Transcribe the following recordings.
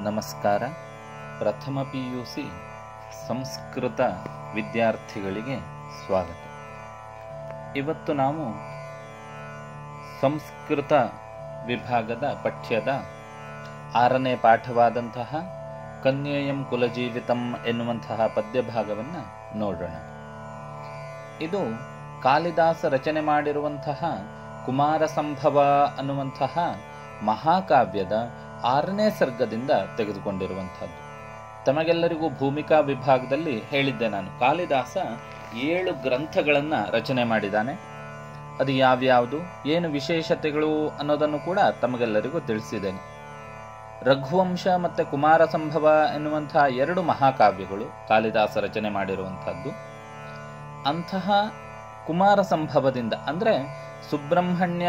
ನಮಸ್ಕಾರ ಪ್ರಥಮ P U C Sanskrit ವಿದ್ಯಾರ್ಥಿಗಳಿಗೆ ಸ್ವಾಗತ ಇವತ್ತು ನಾವು ಸಂಸ್ಕೃತ ವಿಭಾಗದ ಪಠ್ಯದ ಆರನೇ ಪಾಠವಾದಂತಹ ಕನ್ಯೇಯಂ ಕುಲಜೀವಿತಂ ಎನ್ನುವಂತಹ ಪದ್ಯಭಾಗವನ್ನು ನೋಡೋಣ ಇದು ಕಾಳಿದಾಸ ರಚನೆ ಮಾಡಿರುವಂತಹ ಕುಮಾರ ಸಂಭವ ಅನ್ನುವಂತಹ ಮಹಾಕಾವ್ಯದ ಆರನೇ ಸರ್ಗದಿಂದ ತೆಗೆದುಕೊಂಡಿರುವಂಥದ್ದು ತಮಗೆಲ್ಲರಿಗೂ ಭೂಮಿಕಾ ವಿಭಾಗದಲ್ಲಿ ಹೇಳಿದ್ದೆ ನಾನು ಕಾಳಿದಾಸ ಏಳು ಗ್ರಂಥಗಳನ್ನು ರಚನೆ ಮಾಡಿದ್ದಾನೆ ಅದು ಯಾವ್ಯಾವುದು ಏನು ವಿಶೇಷತೆಗಳು ಅನ್ನೋದನ್ನು ಕೂಡ ತಮಗೆಲ್ಲರಿಗೂ ತಿಳಿಸಿದ್ದೇನೆ ರಘುವಂಶ ಮತ್ತು ಕುಮಾರ ಸಂಭವ ಎನ್ನುವಂತಹ ಎರಡು ಮಹಾಕಾವ್ಯಗಳು ಕಾಳಿದಾಸ ರಚನೆ ಮಾಡಿರುವಂಥದ್ದು ಅಂತಹ ಕುಮಾರ ಸಂಭವದಿಂದ ಅಂದರೆ ಸುಬ್ರಹ್ಮಣ್ಯ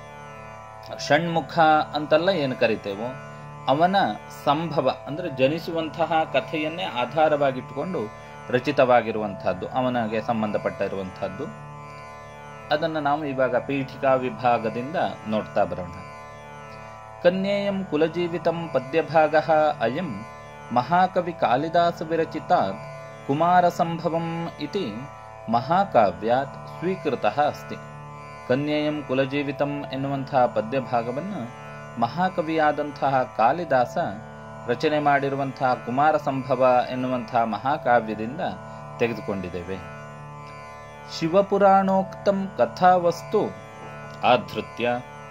ಷಣ್ಮುಖ ಅಂತೆಲ್ಲ ಏನು ಕರಿತೇವೋ ಅವನ ಸಂಭವ ಅಂದರೆ ಜನಿಸುವಂತಹ ಕಥೆಯನ್ನೇ ಆಧಾರವಾಗಿಟ್ಟುಕೊಂಡು ರಚಿತವಾಗಿರುವಂತಹದ್ದು ಅವನಿಗೆ ಸಂಬಂಧಪಟ್ಟ ಇರುವಂತಹದ್ದು ಅದನ್ನು ನಾವು ಇವಾಗ ಪೀಠಿಕಾ ವಿಭಾಗದಿಂದ ನೋಡ್ತಾ ಬರೋಣ ಕನ್ಯೇಯಂ ಕುಲಜೀವಿತಂ ಪದ್ಯಭಾಗ ಅಯಂ ಮಹಾಕವಿ ಕಾಳಿದಾಸ ವಿರಚಿತ ಕುಮಾರ ಸಂಭವಂ ಇತಿ ಮಹಾಕಾವ್ಯಾತ್ ಸ್ವೀಕೃತ ಅಸ್ತಿ ಕನ್ಯೇಯಂ ಕುಲಜೀವಿತಂ ಎನ್ನುವಂತಹ ಪದ್ಯಭಾಗವನ್ನು ಮಹಾಕವಿಯಾದಂತಹ ಕಾಳಿದಾಸ ರಚನೆ ಮಾಡಿರುವಂತಹ ಕುಮಾರ ಸಂಭವ ಎನ್ನುವಂತಹ ಮಹಾಕಾವ್ಯದಿಂದ ತೆಗೆದುಕೊಂಡಿದ್ದೇವೆ ಶಿವಪುರಾಣೋಕ್ತಂ ಕಥಾವಸ್ತು ಆಧೃತ್ಯ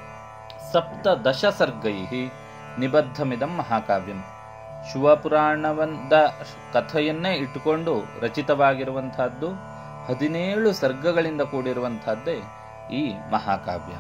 ಸಪ್ತದಶ ಸರ್ಗೈ ನಿಬದ್ಧಮಿದಂ ಮಹಾಕಾವ್ಯಂ ಶಿವಪುರಾಣವಂದ ಕಥೆಯನ್ನೇ ಇಟ್ಟುಕೊಂಡು ರಚಿತವಾಗಿರುವಂತಹದ್ದು ಹದಿನೇಳು ಸರ್ಗಗಳಿಂದ ಕೂಡಿರುವಂತಹದ್ದೇ ಈ ಮಹಾಕಾವ್ಯ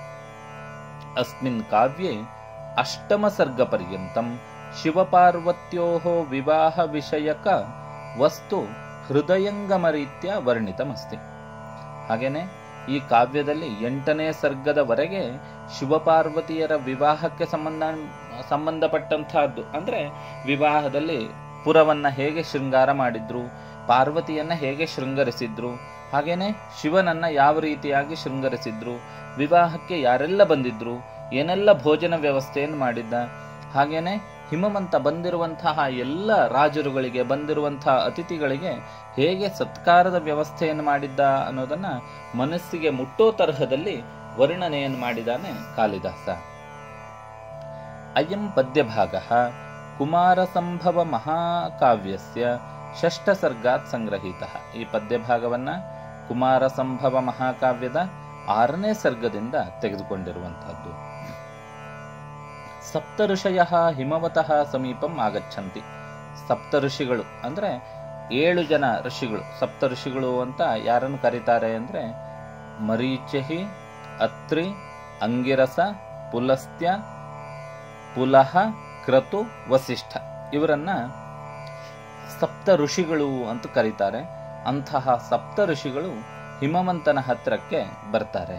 ಅಸ್ಮಿನ್ ಕಾವ್ಯೆ ಅಷ್ಟಮ ಸರ್ಗ ಪರ್ಯಂತಂ ಶಿವಪಾರ್ವತ್ಯೋ ವಿವಾಹ ವಿಷಯಕ ವಸ್ತು ಹೃದಯಂಗಮ ರೀತ್ಯ ವರ್ಣಿತಮಸ್ತಿ ಹಾಗೇನೆ ಈ ಕಾವ್ಯದಲ್ಲಿ ಎಂಟನೇ ಸರ್ಗದವರೆಗೆ ಶಿವಪಾರ್ವತಿಯರ ವಿವಾಹಕ್ಕೆ ಸಂಬಂಧ ಸಂಬಂಧಪಟ್ಟಂತಹದ್ದು ಅಂದ್ರೆ ವಿವಾಹದಲ್ಲಿ ಪುರವನ್ನ ಹೇಗೆ ಶೃಂಗಾರ ಮಾಡಿದ್ರು ಪಾರ್ವತಿಯನ್ನ ಹೇಗೆ ಶೃಂಗರಿಸಿದ್ರು ಹಾಗೇನೆ ಶಿವನನ್ನ ಯಾವ ರೀತಿಯಾಗಿ ಶೃಂಗರಿಸಿದ್ರು ವಿವಾಹಕ್ಕೆ ಯಾರೆಲ್ಲ ಬಂದಿದ್ರು ಏನೆಲ್ಲ ಭೋಜನ ವ್ಯವಸ್ಥೆಯನ್ನು ಮಾಡಿದ್ದ ಹಾಗೇನೆ ಹಿಮವಂತ ಬಂದಿರುವಂತಹ ಎಲ್ಲ ರಾಜರುಗಳಿಗೆ ಬಂದಿರುವಂತಹ ಅತಿಥಿಗಳಿಗೆ ಹೇಗೆ ಸತ್ಕಾರದ ವ್ಯವಸ್ಥೆಯನ್ನು ಮಾಡಿದ್ದ ಅನ್ನೋದನ್ನ ಮನಸ್ಸಿಗೆ ಮುಟ್ಟೋ ತರಹದಲ್ಲಿ ವರ್ಣನೆಯನ್ನು ಮಾಡಿದ್ದಾನೆ ಕಾಳಿದಾಸ ಅಯಂ ಪದ್ಯಭಾಗ ಕುಮಾರ ಸಂಭವ ಮಹಾಕಾವ್ಯಸ್ಯ ಷಷ್ಠ ಸರ್ಗಾತ್ ಸಂಗ್ರಹೀತ ಈ ಪದ್ಯಭಾಗವನ್ನ ಕುಮಾರ ಸಂಭವ ಮಹಾಕಾವ್ಯದ ಆರನೇ ಸರ್ಗದಿಂದ ತೆಗೆದುಕೊಂಡಿರುವಂತಹದ್ದು ಸಪ್ತ ಋಷಯ ಹಿಮವತಃ ಸಮೀಪಂ ಆಗಚ್ಚಂತಿ ಸಪ್ತ ಋಷಿಗಳು ಅಂದ್ರೆ ಏಳು ಜನ ಋಷಿಗಳು ಸಪ್ತ ಋಷಿಗಳು ಅಂತ ಯಾರನ್ನು ಕರೀತಾರೆ ಅಂದ್ರೆ ಮರೀಚಹಿ ಅತ್ರಿ ಅಂಗಿರಸ ಪುಲಸ್ತ್ಯ ಪುಲಹ ಕ್ರತು ವಸಿಷ್ಠ ಇವರನ್ನ ಸಪ್ತ ಋಷಿಗಳು ಅಂತ ಕರೀತಾರೆ ಅಂತಹ ಸಪ್ತ ಋಷಿಗಳು ಹಿಮವಂತನ ಹತ್ರಕ್ಕೆ ಬರ್ತಾರೆ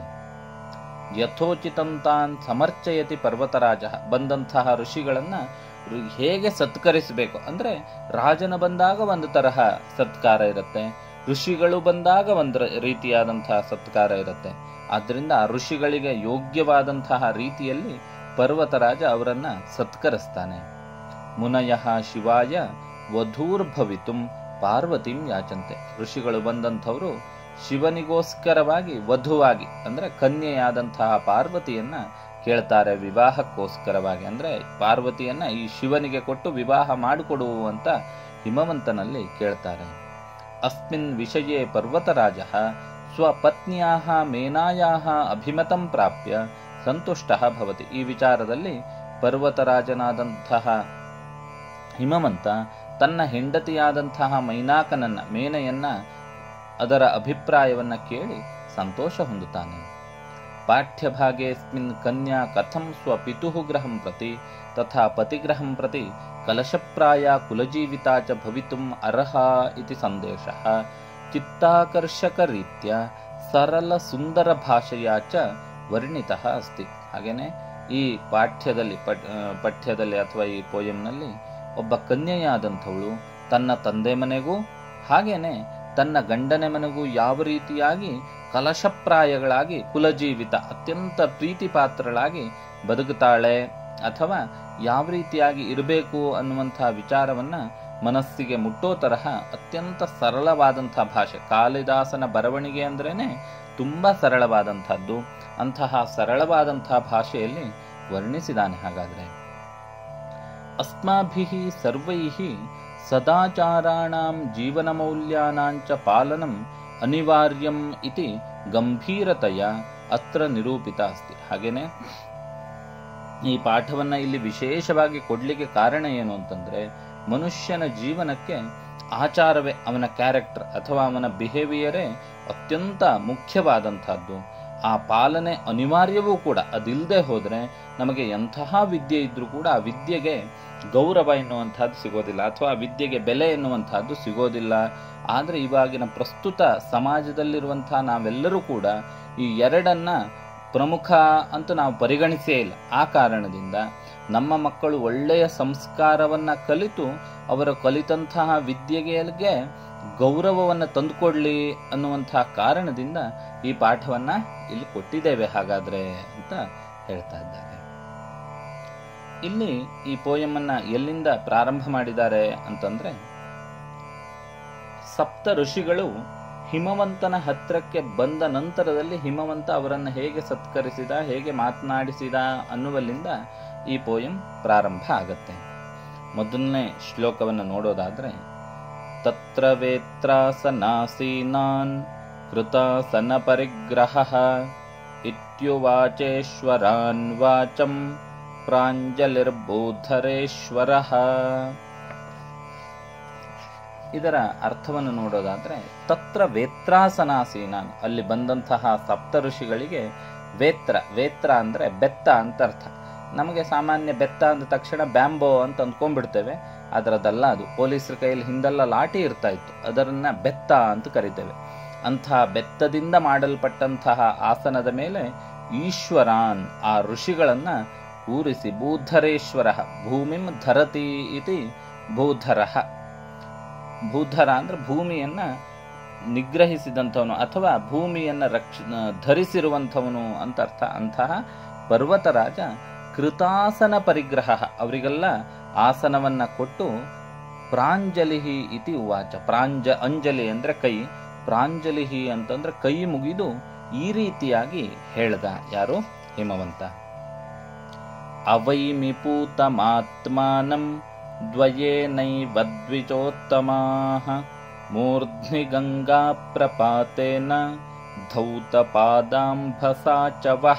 ಯಥೋಚಿತಂತಾನ್ ಸಮರ್ಚಯತಿ ಪರ್ವತರಾಜ ಬಂದಂತಹ ಋಷಿಗಳನ್ನ ಹೇಗೆ ಸತ್ಕರಿಸಬೇಕು ಅಂದ್ರೆ ರಾಜನ ಬಂದಾಗ ಒಂದು ತರಹ ಸತ್ಕಾರ ಇರುತ್ತೆ ಋಷಿಗಳು ಬಂದಾಗ ಒಂದು ರೀತಿಯಾದಂತಹ ಸತ್ಕಾರ ಇರುತ್ತೆ ಆದ್ರಿಂದ ಆ ಋಷಿಗಳಿಗೆ ಯೋಗ್ಯವಾದಂತಹ ರೀತಿಯಲ್ಲಿ ಪರ್ವತರಾಜ ಅವರನ್ನ ಸತ್ಕರಿಸ್ತಾನೆ ಮುನಯ ಶಿವಾಯ ವಧೂರ್ಭವಿತುಂ ಪಾರ್ವತಿಂ ಯಾಚಂತೆ ಋಷಿಗಳು ಬಂದಂಥವರು ಶಿವನಿಗೋಸ್ಕರವಾಗಿ ವಧುವಾಗಿ ಅಂದ್ರೆ ಕನ್ಯೆಯಾದಂತಹ ಪಾರ್ವತಿಯನ್ನ ಕೇಳ್ತಾರೆ ವಿವಾಹಕ್ಕೋಸ್ಕರವಾಗಿ ಅಂದ್ರೆ ಪಾರ್ವತಿಯನ್ನ ಈ ಶಿವನಿಗೆ ಕೊಟ್ಟು ವಿವಾಹ ಮಾಡಿಕೊಡು ಅಂತ ಹಿಮವಂತನಲ್ಲಿ ಕೇಳ್ತಾರೆ ಅಸ್ಮಿನ್ ವಿಷಯೇ ಪರ್ವತರಾಜ ಸ್ವಪತ್ನಿಯಾ ಮೇನಾಯಾ ಅಭಿಮತಂ ಪ್ರಾಪ್ಯ ಸಂತುಷ್ಟ ಭವತಿ ಈ ವಿಚಾರದಲ್ಲಿ ಪರ್ವತರಾಜನಾದಂತಹ ಹಿಮವಂತ ತನ್ನ ಹೆಂಡತಿಯಾದಂತಹ ಮೈನಾಕನನ್ನ ಮೇನೆಯನ್ನ ಅದರ ಅಭಿಪ್ರಾಯವನ್ನ ಕೇಳಿ ಸಂತೋಷ ಹೊಂದುತ್ತಾನೆ ಪಾಠ್ಯಭಾಗೇಸ್ಮಿನ್ ಕನ್ಯಾ ಕಥಂ ಸ್ವಪಿತು ಗೃಹಂ ಪ್ರತಿ ತಥಾ ಪತಿಗ್ರಹಂ ಪ್ರತಿ ಕಲಶಪ್ರಾಯ ಕುಲಜೀವಿತಾ ಚ ಭವಿತುಂ ಅರ್ಹ ಇತಿ ಸಂದೇಶ ಚಿತ್ತಾಕರ್ಷಕ ರೀತ್ಯ ಸರಳ ಸುಂದರ ಭಾಷೆಯ ಚ ವರ್ಣಿತ ಅಸ್ತಿ ಹಾಗೇನೆ ಈ ಪಾಠ್ಯದಲ್ಲಿ ಪಠ್ಯದಲ್ಲಿ ಅಥವಾ ಈ ಪೋಯಂನಲ್ಲಿ ಒಬ್ಬ ಕನ್ಯೆಯಾದಂಥವಳು ತನ್ನ ತಂದೆ ಮನೆಗೂ ಹಾಗೇನೆ ತನ್ನ ಗಂಡನ ಮನೆಗೂ ಯಾವ ರೀತಿಯಾಗಿ ಕಲಶಪ್ರಾಯಗಳಾಗಿ ಕುಲಜೀವಿತ ಅತ್ಯಂತ ಪ್ರೀತಿ ಪಾತ್ರಳಾಗಿ ಬದುಕುತ್ತಾಳೆ ಅಥವಾ ಯಾವ ರೀತಿಯಾಗಿ ಇರಬೇಕು ಅನ್ನುವಂಥ ವಿಚಾರವನ್ನ ಮನಸ್ಸಿಗೆ ಮುಟ್ಟೋ ತರಹ ಅತ್ಯಂತ ಸರಳವಾದಂಥ ಭಾಷೆ ಕಾಳಿದಾಸನ ಬರವಣಿಗೆ ಅಂದ್ರೇನೆ ತುಂಬ ಸರಳವಾದಂಥದ್ದು ಅಂತಹ ಸರಳವಾದಂಥ ಭಾಷೆಯಲ್ಲಿ ವರ್ಣಿಸಿದಾನೆ ಹಾಗಾದರೆ ಅಸ್ಮಾಭಿಃ ಸರ್ವೈಃ ಸದಾಚಾರಾಣಾಂ ಜೀವನಮೌಲ್ಯಾನಾಂಚ ಪಾಲನಂ ಅನಿವಾರ್ಯಂ ಇತಿ ಗಂಭೀರತೆಯ ಅತ್ರ ನಿರೂಪಿತ ಅಸ್ತಿ ಹಾಗೇನೆ ಈ ಪಾಠವನ್ನ ಇಲ್ಲಿ ವಿಶೇಷವಾಗಿ ಕೊಡ್ಲಿಕ್ಕೆ ಕಾರಣ ಏನು ಅಂತಂದ್ರೆ ಮನುಷ್ಯನ ಜೀವನಕ್ಕೆ ಆಚಾರವೇ ಅವನ ಕ್ಯಾರೆಕ್ಟರ್ ಅಥವಾ ಅವನ ಬಿಹೇವಿಯರೇ ಅತ್ಯಂತ ಮುಖ್ಯವಾದಂತಹದ್ದು ಆ ಪಾಲನೆ ಅನಿವಾರ್ಯವೂ ಕೂಡ ಅದಿಲ್ಲದೆ ಹೋದ್ರೆ ನಮಗೆ ಎಂತಹ ವಿದ್ಯೆ ಇದ್ರೂ ಕೂಡ ಆ ವಿದ್ಯೆಗೆ ಗೌರವ ಎನ್ನುವಂತಹದ್ದು ಸಿಗೋದಿಲ್ಲ ಅಥವಾ ಆ ವಿದ್ಯೆಗೆ ಬೆಲೆ ಎನ್ನುವಂತಹದ್ದು ಸಿಗೋದಿಲ್ಲ ಆದರೆ ಇವಾಗಿನ ಪ್ರಸ್ತುತ ಸಮಾಜದಲ್ಲಿರುವಂತಹ ನಾವೆಲ್ಲರೂ ಕೂಡ ಈ ಎರಡನ್ನ ಪ್ರಮುಖ ಅಂತ ನಾವು ಪರಿಗಣಿಸೇ ಇಲ್ಲ ಆ ಕಾರಣದಿಂದ ನಮ್ಮ ಮಕ್ಕಳು ಒಳ್ಳೆಯ ಸಂಸ್ಕಾರವನ್ನ ಕಲಿತು ಅವರು ಕಲಿತಂತಹ ವಿದ್ಯೆಗೆ ಗೌರವವನ್ನು ತಂದುಕೊಡ್ಲಿ ಅನ್ನುವಂತಹ ಕಾರಣದಿಂದ ಈ ಪಾಠವನ್ನ ಇಲ್ಲಿ ಕೊಟ್ಟಿದ್ದೇವೆ ಹಾಗಾದ್ರೆ ಅಂತ ಹೇಳ್ತಾ ಇದ್ದಾರೆ ಇಲ್ಲಿ ಈ ಪೋಯಮನ್ನ ಎಲ್ಲಿಂದ ಪ್ರಾರಂಭ ಮಾಡಿದ್ದಾರೆ ಅಂತಂದ್ರೆ ಸಪ್ತ ಋಷಿಗಳು ಹಿಮವಂತನ ಹತ್ರಕ್ಕೆ ಬಂದ ನಂತರದಲ್ಲಿ ಹಿಮವಂತ ಅವರನ್ನು ಹೇಗೆ ಸತ್ಕರಿಸಿದ ಹೇಗೆ ಮಾತನಾಡಿಸಿದ ಅನ್ನುವಲ್ಲಿಂದ ಈ ಪೋಯಂ ಪ್ರಾರಂಭ ಆಗತ್ತೆ ಮೊದಲನೇ ಶ್ಲೋಕವನ್ನು ನೋಡೋದಾದ್ರೆ ತತ್ರ ವೇತ್ರಾಸನಾಸೀನಾನ್ ಕೃತಾಸನ ಪರಿಗ್ರಹ ಇತ್ಯುವಾಚೇಶ್ವರಾನ್ ವಾಚಂ ಪ್ರಾಂಜಲಿರ್ಬೋಧರೇಶ್ವರ ಇದರ ಅರ್ಥವನ್ನು ನೋಡೋದಾದ್ರೆ ತತ್ರ ವೇತ್ರಾಸನಾಸೀನಾನ್ ಅಲ್ಲಿ ಬಂದಂತಹ ಸಪ್ತ ಋಷಿಗಳಿಗೆ ವೇತ್ರ ವೇತ್ರ ಅಂದ್ರೆ ಬೆತ್ತ ಅಂತ ಅರ್ಥ ನಮಗೆ ಸಾಮಾನ್ಯ ಬೆತ್ತ ಅಂದ ತಕ್ಷಣ ಬ್ಯಾಂಬೋ ಅಂತ ಅಂದ್ಕೊಂಡ್ಬಿಡ್ತೇವೆ ಅದರದಲ್ಲ ಅದು ಪೊಲೀಸರ ಕೈಯಲ್ಲಿ ಹಿಂದೆಲ್ಲ ಲಾಠಿ ಇರ್ತಾ ಇತ್ತು ಅದರನ್ನ ಬೆತ್ತ ಅಂತ ಕರಿತೇವೆ ಅಂತಹ ಬೆತ್ತದಿಂದ ಮಾಡಲ್ಪಟ್ಟಂತಹ ಆಸನದ ಮೇಲೆ ಈಶ್ವರಾನ್ ಆ ಋಷಿಗಳನ್ನ ಕೂರಿಸಿ ಭೂಧರೇಶ್ವರ ಭೂಮಿಂ ಧರತಿ ಇತಿ ಭೂಧರ ಭೂಧರ ಅಂದ್ರೆ ಭೂಮಿಯನ್ನ ನಿಗ್ರಹಿಸಿದಂಥವನು ಅಥವಾ ಭೂಮಿಯನ್ನ ರಕ್ಷ ಧರಿಸಿರುವಂಥವನು ಅಂತ ಅರ್ಥ ಅಂತಹ ಪರ್ವತರಾಜ ಕೃತಾಸನ ಪರಿಗ್ರಹ ಅವರಿಗೆಲ್ಲ ಆಸನವನ್ನ ಕೊಟ್ಟು ಪ್ರಾಂಜಲಿಹಿ ಇತಿ ಉವಾಚ ಪ್ರಾಂಜ ಅಂಜಲಿ ಅಂದ್ರೆ ಕೈ ಪ್ರಾಂಜಲಿಹಿ ಅಂತಂದ್ರೆ ಕೈ ಮುಗಿದು ಈ ರೀತಿಯಾಗಿ ಹೇಳ್ದ ಯಾರು ಹಿಮವಂತ ಅವೈಮಿ ಪೂತಮಾತ್ಮಾನಂ ದ್ವಯೇನೈವ ದ್ವಿಜೋತ್ತಮಾಃ ಮೂರ್ಧ್ನಿ ಗಂಗಾ ಪ್ರಪಾತೇನ ಧೌತಪಾದಾಂಭಸಾ ಚ ವಹ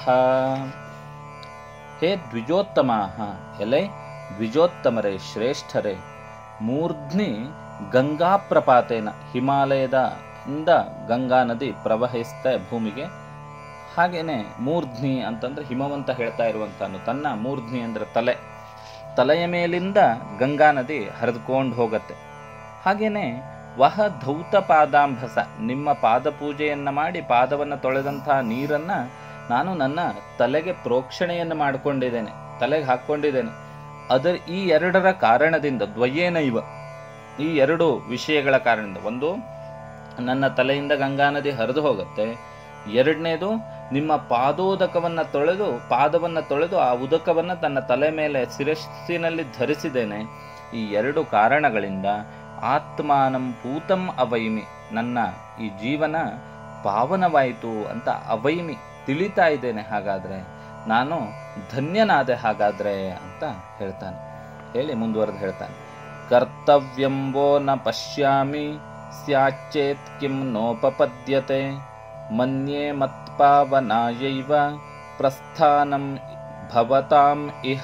ಹೇ ದ್ವಿಜೋತ್ತಮಾಹ ಎಲೆ ದ್ವಿಜೋತ್ತಮರೇ ಶ್ರೇಷ್ಠರೇ ಮೂರ್ಧ್ನಿ ಗಂಗಾ ಪ್ರಪಾತೇನ ಹಿಮಾಲಯದ ಇಂದ ಗಂಗಾ ನದಿ ಪ್ರವಹಿಸ್ತಾ ಭೂಮಿಗೆ ಹಾಗೇನೆ ಮೂರ್ಧ್ನಿ ಅಂತಂದ್ರೆ ಹಿಮವಂತ ಹೇಳ್ತಾ ಇರುವಂತಾನು ತನ್ನ ಮೂರ್ಧ್ನಿ ಅಂದ್ರೆ ತಲೆ ತಲೆಯ ಮೇಲಿಂದ ಗಂಗಾ ನದಿ ಹರಿದುಕೊಂಡು ಹೋಗತ್ತೆ ಹಾಗೇನೆ ವಹ ಧೌತ ಪಾದಾಂಭಸ ನಿಮ್ಮ ಪಾದ ಪೂಜೆಯನ್ನ ಮಾಡಿ ಪಾದವನ್ನು ತೊಳೆದಂತಹ ನೀರನ್ನ ನಾನು ನನ್ನ ತಲೆಗೆ ಪ್ರೋಕ್ಷಣೆಯನ್ನು ಮಾಡಿಕೊಂಡಿದ್ದೇನೆ ತಲೆಗೆ ಹಾಕ್ಕೊಂಡಿದ್ದೇನೆ ಅದರ ಈ ಎರಡರ ಕಾರಣದಿಂದ ದ್ವಯೇನ ಇವ ಈ ಎರಡು ವಿಷಯಗಳ ಕಾರಣದಿಂದ ಒಂದು ನನ್ನ ತಲೆಯಿಂದ ಗಂಗಾ ನದಿ ಹರಿದು ಹೋಗುತ್ತೆ ಎರಡನೇದು ನಿಮ್ಮ ಪಾದೋದಕವನ್ನ ತೊಳೆದು ಪಾದವನ್ನ ತೊಳೆದು ಆ ಉದಕವನ್ನ ತನ್ನ ತಲೆ ಮೇಲೆ ಶಿರಸ್ಸಿನಲ್ಲಿ ಧರಿಸಿದ್ದೇನೆ ಈ ಎರಡು ಕಾರಣಗಳಿಂದ ಆತ್ಮಾನಂ ಪೂತಂ ಅವೈಮಿ ನನ್ನ ಈ ಜೀವನ ಪಾವನವಾಯಿತು ಅಂತ ಅವೈಮಿ ತಿಳಿತಾ ಇದ್ದೇನೆ ಹಾಗಾದ್ರೆ ನಾನು ಧನ್ಯನಾದೆ ಹಾಗಾದ್ರೆ ಅಂತ ಹೇಳ್ತಾನೆ ಹೇಳಿ ಮುಂದುವರೆದು ಹೇಳ್ತಾನೆ ಕರ್ತವ್ಯಂಬೋ ನ ಪಶ್ಯಾಮಿ ಸ್ಯಾಚೇತ್ ಕಿಂ ನೋಪಪದ್ಯತೆ ಮನ್ಯೇ ಮತ್ಪಾವನಾಯೈವ ಪ್ರಸ್ಥಾನಂ ಭವತಾಂ ಇಹ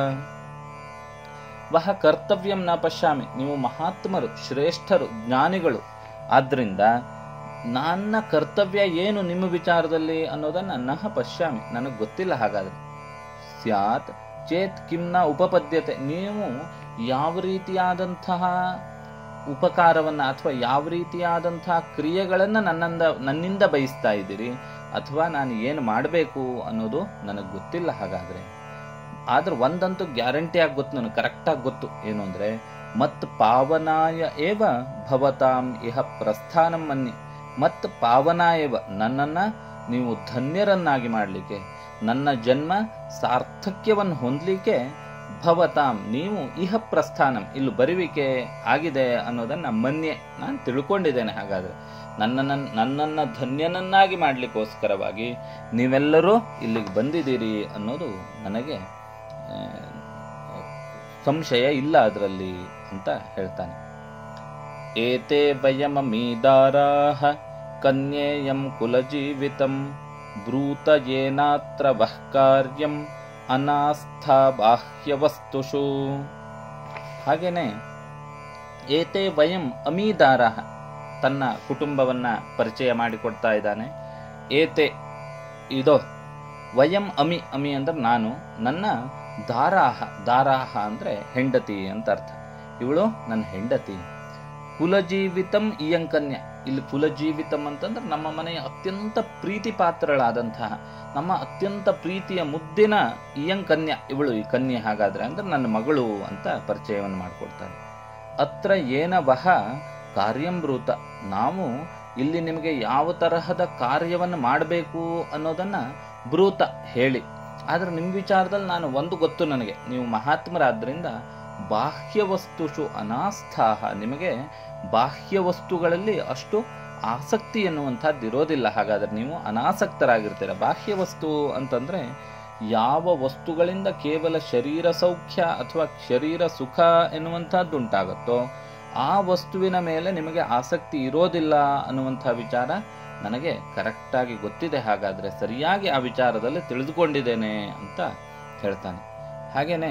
ವಹ ಕರ್ತವ್ಯಂ ನ ಪಶ್ಯಾಮಿ ನೀವು ಮಹಾತ್ಮರು ಶ್ರೇಷ್ಠರು ಜ್ಞಾನಿಗಳು ಆದ್ರಿಂದ ನನ್ನ ಕರ್ತವ್ಯ ಏನು ನಿಮ್ಮ ವಿಚಾರದಲ್ಲಿ ಅನ್ನೋದನ್ನ ನಹ ಪಶ್ಯಾಮಿ ನನಗೆ ಗೊತ್ತಿಲ್ಲ ಹಾಗಾದ್ರೆ ಸ್ಯಾತ್ ಚೇತ್ ಕಿಮ್ನ ಉಪಪದ್ಯತೆ ನೀವು ಯಾವ ರೀತಿಯಾದಂತಹ ಉಪಕಾರವನ್ನ ಅಥವಾ ಯಾವ ರೀತಿಯಾದಂತಹ ಕ್ರಿಯೆಗಳನ್ನ ನನ್ನಿಂದ ನನ್ನಿಂದ ಬಯಸ್ತಾ ಇದ್ದೀರಿ ಅಥವಾ ನಾನು ಏನು ಮಾಡಬೇಕು ಅನ್ನೋದು ನನಗೆ ಗೊತ್ತಿಲ್ಲ ಹಾಗಾದ್ರೆ ಆದ್ರೆ ಒಂದಂತೂ ಗ್ಯಾರಂಟಿ ಆಗಿ ಗೊತ್ತು ನನಗೆ ಕರೆಕ್ಟಾಗಿ ಗೊತ್ತು ಏನು ಅಂದ್ರೆ ಮತ್ ಪಾವನಾಯ ಏವ ಭವತಾಂ ಇಹ ಪ್ರಸ್ಥಾನಂ ಮನ್ನಿ ಮತ್ ಪಾವನಾಯವ ನನ್ನನ್ನ ನೀವು ಧನ್ಯರನ್ನಾಗಿ ಮಾಡಲಿಕ್ಕೆ ನನ್ನ ಜನ್ಮ ಸಾರ್ಥಕ್ಯವನ್ನು ಹೊಂದಲಿಕ್ಕೆ ಭವತಾಂ ನೀವು ಇಹ ಪ್ರಸ್ಥಾನಂ ಇಲ್ಲಿ ಬರುವಿಕೆ ಆಗಿದೆ ಅನ್ನೋದನ್ನ ಮನ್ಯೆ ನಾನು ತಿಳ್ಕೊಂಡಿದ್ದೇನೆ ಹಾಗಾದ್ರೆ ನನ್ನನ್ನ ನನ್ನನ್ನು ಧನ್ಯನನ್ನಾಗಿ ಮಾಡಲಿಕ್ಕೋಸ್ಕರವಾಗಿ ನೀವೆಲ್ಲರೂ ಇಲ್ಲಿಗೆ ಬಂದಿದ್ದೀರಿ ಅನ್ನೋದು ನನಗೆ ಆ, ಸಂಶಯ ಇಲ್ಲ ಅದರಲ್ಲಿ ಅಂತ ಹೇಳ್ತಾನೆ ಏತೆ ವಯಮಮೀದಾರಾಹ ಕನ್ಯೇಯಂ ಕುಲಜೀವಿತಂ ಬ್ರೂತ ಏನಾತ್ರ ವಃ ಕಾರ್ಯಂ ಅನಾಸ್ಥಾ ಬಾಹ್ಯವಸ್ತುಷು ಹಾಗೇನೆ ಏತೆ ವಯಂ ಅಮೀದಾರಃ ತನ್ನ ಕುಟುಂಬವನ್ನ ಪರಿಚಯ ಮಾಡಿಕೊಡ್ತಾ ಇದ್ದಾನೆ ಏತೆ ಇದೋ ವಯಂ ಅಮಿ ಅಮಿ ಅಂದ್ರೆ ನಾನು ನನ್ನ ದಾರಾಹ ದಾರಾಹ ಅಂದ್ರೆ ಹೆಂಡತಿ ಅಂತ ಅರ್ಥ ಇವಳು ನನ್ನ ಹೆಂಡತಿ ಕುಲಜೀವಿತಂ ಇಯಂಕನ್ಯ ಇಲ್ಲಿ ಕುಲಜೀವಿತಂ ಅಂತಂದ್ರೆ ನಮ್ಮ ಮನೆಯ ಅತ್ಯಂತ ಪ್ರೀತಿ ಪಾತ್ರಳಾದಂತಹ ನಮ್ಮ ಅತ್ಯಂತ ಪ್ರೀತಿಯ ಮುದ್ದಿನ ಇಯಂಕನ್ಯ ಇವಳು ಈ ಕನ್ಯೆ ಹಾಗಾದ್ರೆ ಅಂದ್ರೆ ನನ್ನ ಮಗಳು ಅಂತ ಪರಿಚಯವನ್ನು ಮಾಡಿಕೊಡ್ತಾನೆ ಅತ್ರ ಏನ ವಹ ಕಾರ್ಯಂಬ್ರೂತ ನಾವು ಇಲ್ಲಿ ನಿಮಗೆ ಯಾವ ತರಹದ ಕಾರ್ಯವನ್ನು ಮಾಡಬೇಕು ಅನ್ನೋದನ್ನ ಬ್ರೂತ ಹೇಳಿ ಆದ್ರೆ ನಿಮ್ಮ ವಿಚಾರದಲ್ಲಿ ನಾನು ಒಂದು ಗೊತ್ತು ನನಗೆ ನೀವು ಮಹಾತ್ಮರಾದ್ರಿಂದ ಬಾಹ್ಯ ವಸ್ತುಷು ಅನಾಸ್ಥಾಹ ನಿಮಗೆ ಬಾಹ್ಯ ವಸ್ತುಗಳಲ್ಲಿ ಅಷ್ಟು ಆಸಕ್ತಿ ಎನ್ನುವಂಥದ್ದು ಇರೋದಿಲ್ಲ ಹಾಗಾದ್ರೆ ನೀವು ಅನಾಸಕ್ತರಾಗಿರ್ತೀರ ಬಾಹ್ಯ ವಸ್ತು ಅಂತಂದ್ರೆ ಯಾವ ವಸ್ತುಗಳಿಂದ ಕೇವಲ ಶರೀರ ಸೌಖ್ಯ ಅಥವಾ ಶರೀರ ಸುಖ ಎನ್ನುವಂಥದ್ದು ಉಂಟಾಗುತ್ತೋ ಆ ವಸ್ತುವಿನ ಮೇಲೆ ನಿಮಗೆ ಆಸಕ್ತಿ ಇರೋದಿಲ್ಲ ಅನ್ನುವಂಥ ವಿಚಾರ ನನಗೆ ಕರೆಕ್ಟಾಗಿ ಗೊತ್ತಿದೆ ಹಾಗಾದ್ರೆ ಸರಿಯಾಗಿ ಆ ವಿಚಾರದಲ್ಲಿ ತಿಳಿದುಕೊಂಡಿದ್ದೇನೆ ಅಂತ ಹೇಳ್ತಾನೆ ಹಾಗೇನೆ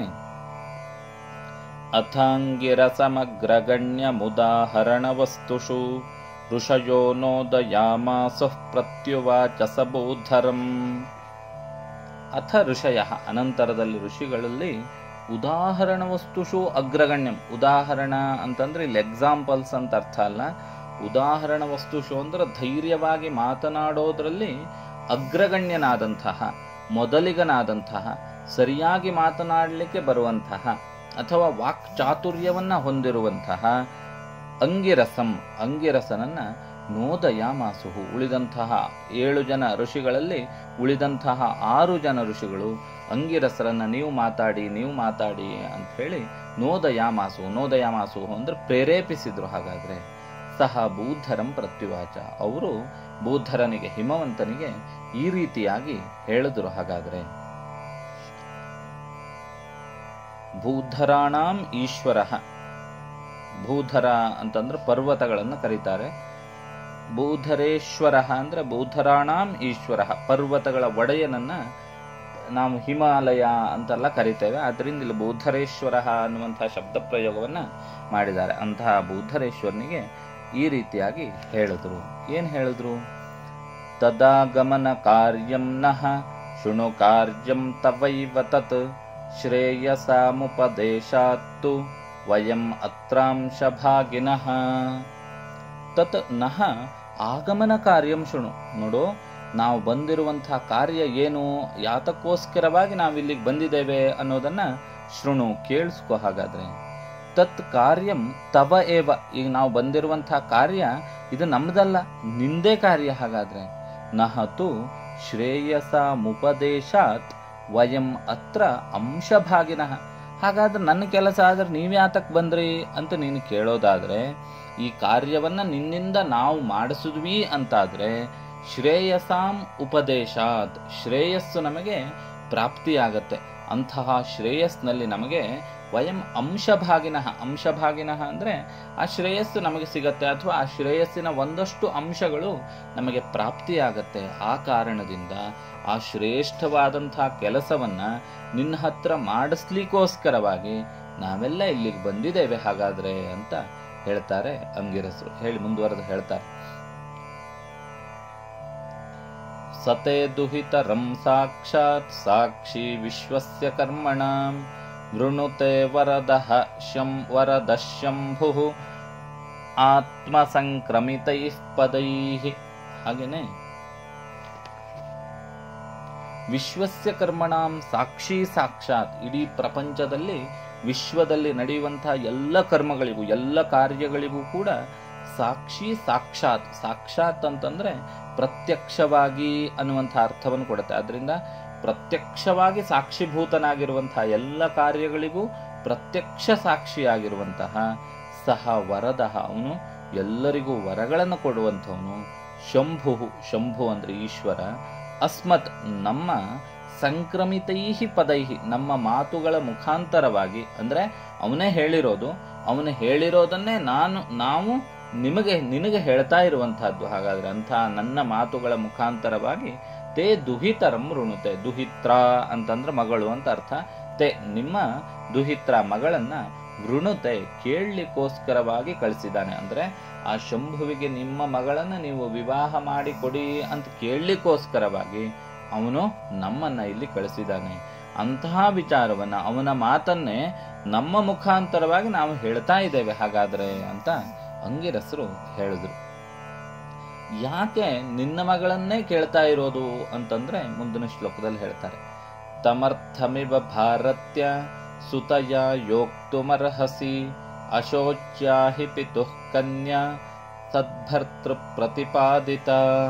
ಅಥಾಂಗಿರ ಸಮಗ್ರಗಣ್ಯ ಮುದಾಹರಣ ವಸ್ತುಷು ಋಷಯೋ ನೋದಯಾಮಾಸು ಪ್ರತ್ಯುವಾಚ ಸಬೋಧರಂ ಅಥ ಋಷಯ ಅನಂತರದಲ್ಲಿ ಋಷಿಗಳಲ್ಲಿ ಉದಾಹರಣ ವಸ್ತುಷು ಅಗ್ರಗಣ್ಯಂ ಉದಾಹರಣ ಅಂತಂದ್ರೆ ಇಲ್ಲಿ ಎಕ್ಸಾಂಪಲ್ಸ್ ಅಂತ ಅರ್ಥ ಅಲ್ಲ ಉದಾಹರಣ ವಸ್ತುಷು ಅಂದ್ರೆ ಧೈರ್ಯವಾಗಿ ಮಾತನಾಡೋದ್ರಲ್ಲಿ ಅಗ್ರಗಣ್ಯನಾದಂತಹ ಮೊದಲಿಗನಾದಂತಹ ಸರಿಯಾಗಿ ಮಾತನಾಡಲಿಕ್ಕೆ ಬರುವಂತಹ ಅಥವಾ ವಾಕ್ ಚಾತುರ್ಯವನ್ನ ಹೊಂದಿರುವಂತಹ ಅಂಗಿರಸಂ ಅಂಗಿರಸನನ್ನ ನೋದಯಾಮಾಸುಹು ಉಳಿದಂತಹ ಏಳು ಜನ ಋಷಿಗಳಲ್ಲಿ ಉಳಿದಂತಹ ಆರು ಜನ ಋಷಿಗಳು ಅಂಗಿರಸರನ್ನ ನೀವು ಮಾತಾಡಿ ನೀವು ಮಾತಾಡಿ ಅಂತ ಹೇಳಿ ನೋದಯಾಮಾಸು ನೋದಯಾಮಾಸು ಅಂದ್ರೆ ಪ್ರೇರೇಪಿಸಿದ್ರು ಹಾಗಾದ್ರೆ ಸಹ ಬೂದ್ಧರಂ ಪ್ರತ್ಯುವಾಚ ಅವರು ಬೂದ್ಧರನಿಗೆ ಹಿಮವಂತನಿಗೆ ಈ ರೀತಿಯಾಗಿ ಹೇಳಿದ್ರು ಹಾಗಾದ್ರೆ ಭೂಧರಾಣಾಂ ಈಶ್ವರ ಭೂಧರ ಅಂತಂದ್ರೆ ಪರ್ವತಗಳನ್ನು ಕರೀತಾರೆ ಭೂಧರೇಶ್ವರ ಅಂದ್ರೆ ಭೂಧರಾಣಾಂ ಈಶ್ವರ ಪರ್ವತಗಳ ಒಡೆಯನನ್ನ ನಾವು ಹಿಮಾಲಯ ಅಂತೆಲ್ಲ ಕರಿತೇವೆ ಅದರಿಂದ ಇಲ್ಲಿ ಬೌದ್ಧರೇಶ್ವರ ಅನ್ನುವಂತಹ ಶಬ್ದ ಪ್ರಯೋಗವನ್ನ ಮಾಡಿದ್ದಾರೆ ಅಂತಹ ಬೌದ್ಧರೇಶ್ವರನಿಗೆ ಈ ರೀತಿಯಾಗಿ ಹೇಳಿದ್ರು ಏನ್ ಹೇಳಿದ್ರು ತದಾಗಮನ ಕಾರ್ಯಂ ನಃ ಶೃಣು ಕಾರ್ಯಂ ತವೈವ ತತ್ ಶ್ರೇಯಸಾಮುಪದೇಶಾತ್ತು ವಯಂ ಅತ್ರಾಂಶ ಭಾಗಿನಃ ತತ್ ನಹ ಆಗಮನ ಕಾರ್ಯಂ ಶೃಣು ನೋಡು ನಾವು ಬಂದಿರುವಂತಹ ಕಾರ್ಯ ಏನು ಯಾತಕ್ಕೋಸ್ಕರವಾಗಿ ನಾವು ಇಲ್ಲಿಗೆ ಬಂದಿದ್ದೇವೆ ಅನ್ನೋದನ್ನ ಶೃಣು ಕೇಳಿಸ್ಕೊ ಹಾಗಾದ್ರೆ ತತ್ ಕಾರ್ಯಂ ತವ ಏವ ಈಗ ನಾವು ಬಂದಿರುವಂತಹ ಕಾರ್ಯ ಇದು ನಮ್ದಲ್ಲ ನಿಂದೇ ಕಾರ್ಯ ಹಾಗಾದ್ರೆ ನಹತು ಶ್ರೇಯಸ ಮುಪದೇಶಾತ್ ವಯಂ ಅತ್ರ ಅಂಶಭಾಗಿನಃ ಹಾಗಾದ್ರೆ ನನ್ನ ಕೆಲಸ ಆದ್ರೆ ನೀವ್ಯಾತಕ್ ಬಂದ್ರಿ ಅಂತ ನೀನು ಕೇಳೋದಾದ್ರೆ ಈ ಕಾರ್ಯವನ್ನ ನಿನ್ನಿಂದ ನಾವು ಮಾಡಿಸಿದ್ವಿ ಅಂತಾದ್ರೆ ಶ್ರೇಯಸಾಂ ಉಪದೇಶಾತ್ ಶ್ರೇಯಸ್ಸು ನಮಗೆ ಪ್ರಾಪ್ತಿಯಾಗತ್ತೆ ಅಂತಹ ಶ್ರೇಯಸ್ನಲ್ಲಿ ನಮಗೆ ವಯಂ ಅಂಶಭಾಗಿನಃ ಅಂಶಭಾಗಿನಃ ಅಂದ್ರೆ ಆ ಶ್ರೇಯಸ್ಸು ನಮಗೆ ಸಿಗತ್ತೆ ಅಥವಾ ಆ ಶ್ರೇಯಸ್ಸಿನ ಒಂದಷ್ಟು ಅಂಶಗಳು ನಮಗೆ ಪ್ರಾಪ್ತಿಯಾಗತ್ತೆ ಆ ಕಾರಣದಿಂದ ಆ ಶ್ರೇಷ್ಠವಾದಂತಹ ಕೆಲಸವನ್ನ ನಿನ್ನ ಹತ್ರ ಮಾಡಿಸ್ಲಿಕ್ಕೋಸ್ಕರವಾಗಿ ನಾವೆಲ್ಲ ಇಲ್ಲಿಗೆ ಬಂದಿದ್ದೇವೆ ಹಾಗಾದ್ರೆ ಅಂತ ಹೇಳ್ತಾರೆ ಅಂಗಿರಸರು ಹೇಳಿ ಮುಂದುವರೆದು ಹೇಳ್ತಾರೆ ಸತೆ ದುಹಿತರಂ ಸಾಕ್ಷಾತ್ ಸಾಕ್ಷಿ ವಿಶ್ವಸ್ಯ ಕರ್ಮಣಾಂ ವೃಣುತೆ ವರದಃ ಶಂ ವರದಶಂಭು ಆತ್ಮಸಂಕ್ರಮಿತೈ ಪದೈ ಹಾಗೇನೆ ವಿಶ್ವಸ್ಯ ಕರ್ಮಣಾಂ ಸಾಕ್ಷಿ ಸಾಕ್ಷಾತ್ ಇಡೀ ಪ್ರಪಂಚದಲ್ಲಿ ವಿಶ್ವದಲ್ಲಿ ನಡೆಯುವಂತಹ ಎಲ್ಲ ಕರ್ಮಗಳಿಗೂ ಎಲ್ಲ ಕಾರ್ಯಗಳಿಗೂ ಕೂಡ ಸಾಕ್ಷಿ ಸಾಕ್ಷಾತ್ ಸಾಕ್ಷಾತ್ ಅಂತಂದ್ರೆ ಪ್ರತ್ಯಕ್ಷವಾಗಿ ಅನ್ನುವಂಥ ಅರ್ಥವನ್ನು ಕೊಡುತ್ತೆ ಅದರಿಂದ ಪ್ರತ್ಯಕ್ಷವಾಗಿ ಸಾಕ್ಷಿಭೂತನಾಗಿರುವಂತಹ ಎಲ್ಲ ಕಾರ್ಯಗಳಿಗೂ ಪ್ರತ್ಯಕ್ಷ ಸಾಕ್ಷಿಯಾಗಿರುವಂತಹ ಸಹ ವರದಹ ಅವನು ಎಲ್ಲರಿಗೂ ವರಗಳನ್ನು ಕೊಡುವಂಥವನು ಶಂಭು ಶಂಭು ಅಂದ್ರೆ ಈಶ್ವರ ಅಸ್ಮತ್ ನಮ್ಮ ಸಂಕ್ರಮಿತೈಹಿ ಪದೈಹಿ ನಮ್ಮ ಮಾತುಗಳ ಮುಖಾಂತರವಾಗಿ ಅಂದ್ರೆ ಅವನೇ ಹೇಳಿರೋದು ಅವನು ಹೇಳಿರೋದನ್ನೇ ನಾನು ನಾವು ನಿಮಗೆ ನಿನಗೆ ಹೇಳ್ತಾ ಇರುವಂತಹದ್ದು ಹಾಗಾದ್ರೆ ಅಂಥ ನನ್ನ ಮಾತುಗಳ ಮುಖಾಂತರವಾಗಿ ತೇ ದುಹಿತರಂ ಋಣುತೆ ದುಹಿತ್ರ ಅಂತಂದ್ರೆ ಮಗಳು ಅಂತ ಅರ್ಥ ತೇ ನಿಮ್ಮ ದುಹಿತ್ರ ಮಗಳನ್ನ ವೃಣುತೆ ಕೇಳಲಿಕ್ಕೋಸ್ಕರವಾಗಿ ಕಳಿಸಿದ್ದಾನೆ ಅಂದ್ರೆ ಆ ಶಂಭುವಿಗೆ ನಿಮ್ಮ ಮಗಳನ್ನ ನೀವು ವಿವಾಹ ಮಾಡಿ ಕೊಡಿ ಅಂತ ಕೇಳಲಿಕ್ಕೋಸ್ಕರವಾಗಿ ಅವನು ನಮ್ಮನ್ನ ಇಲ್ಲಿ ಕಳಿಸಿದ್ದಾನೆ ಅಂತಹ ವಿಚಾರವನ್ನ ಅವನ ಮಾತನ್ನೇ ನಮ್ಮ ಮುಖಾಂತರವಾಗಿ ನಾವು ಹೇಳ್ತಾ ಇದ್ದೇವೆ ಹಾಗಾದ್ರೆ ಅಂತ ಅಂಗಿರಸರು ಹೇಳಿದ್ರು ಯಾಕೆ ನಿನ್ನ ಮಗಳನ್ನೇ ಕೇಳ್ತಾ ಇರೋದು ಅಂತಂದ್ರೆ ಮುಂದಿನ ಶ್ಲೋಕದಲ್ಲಿ ಹೇಳ್ತಾರೆ ತಮರ್ಥಮಿವ ಭಾರತ್ಯ ಸುತಯ ಯೋಕ್ತುಮರ್ಹಸಿ ಅಶೋಚ್ಯಾ ಹಿ ಪಿತುಃ ಕನ್ಯಾ ತದ್ಭರ್ತೃ ಪ್ರತಿಪಾದಿತ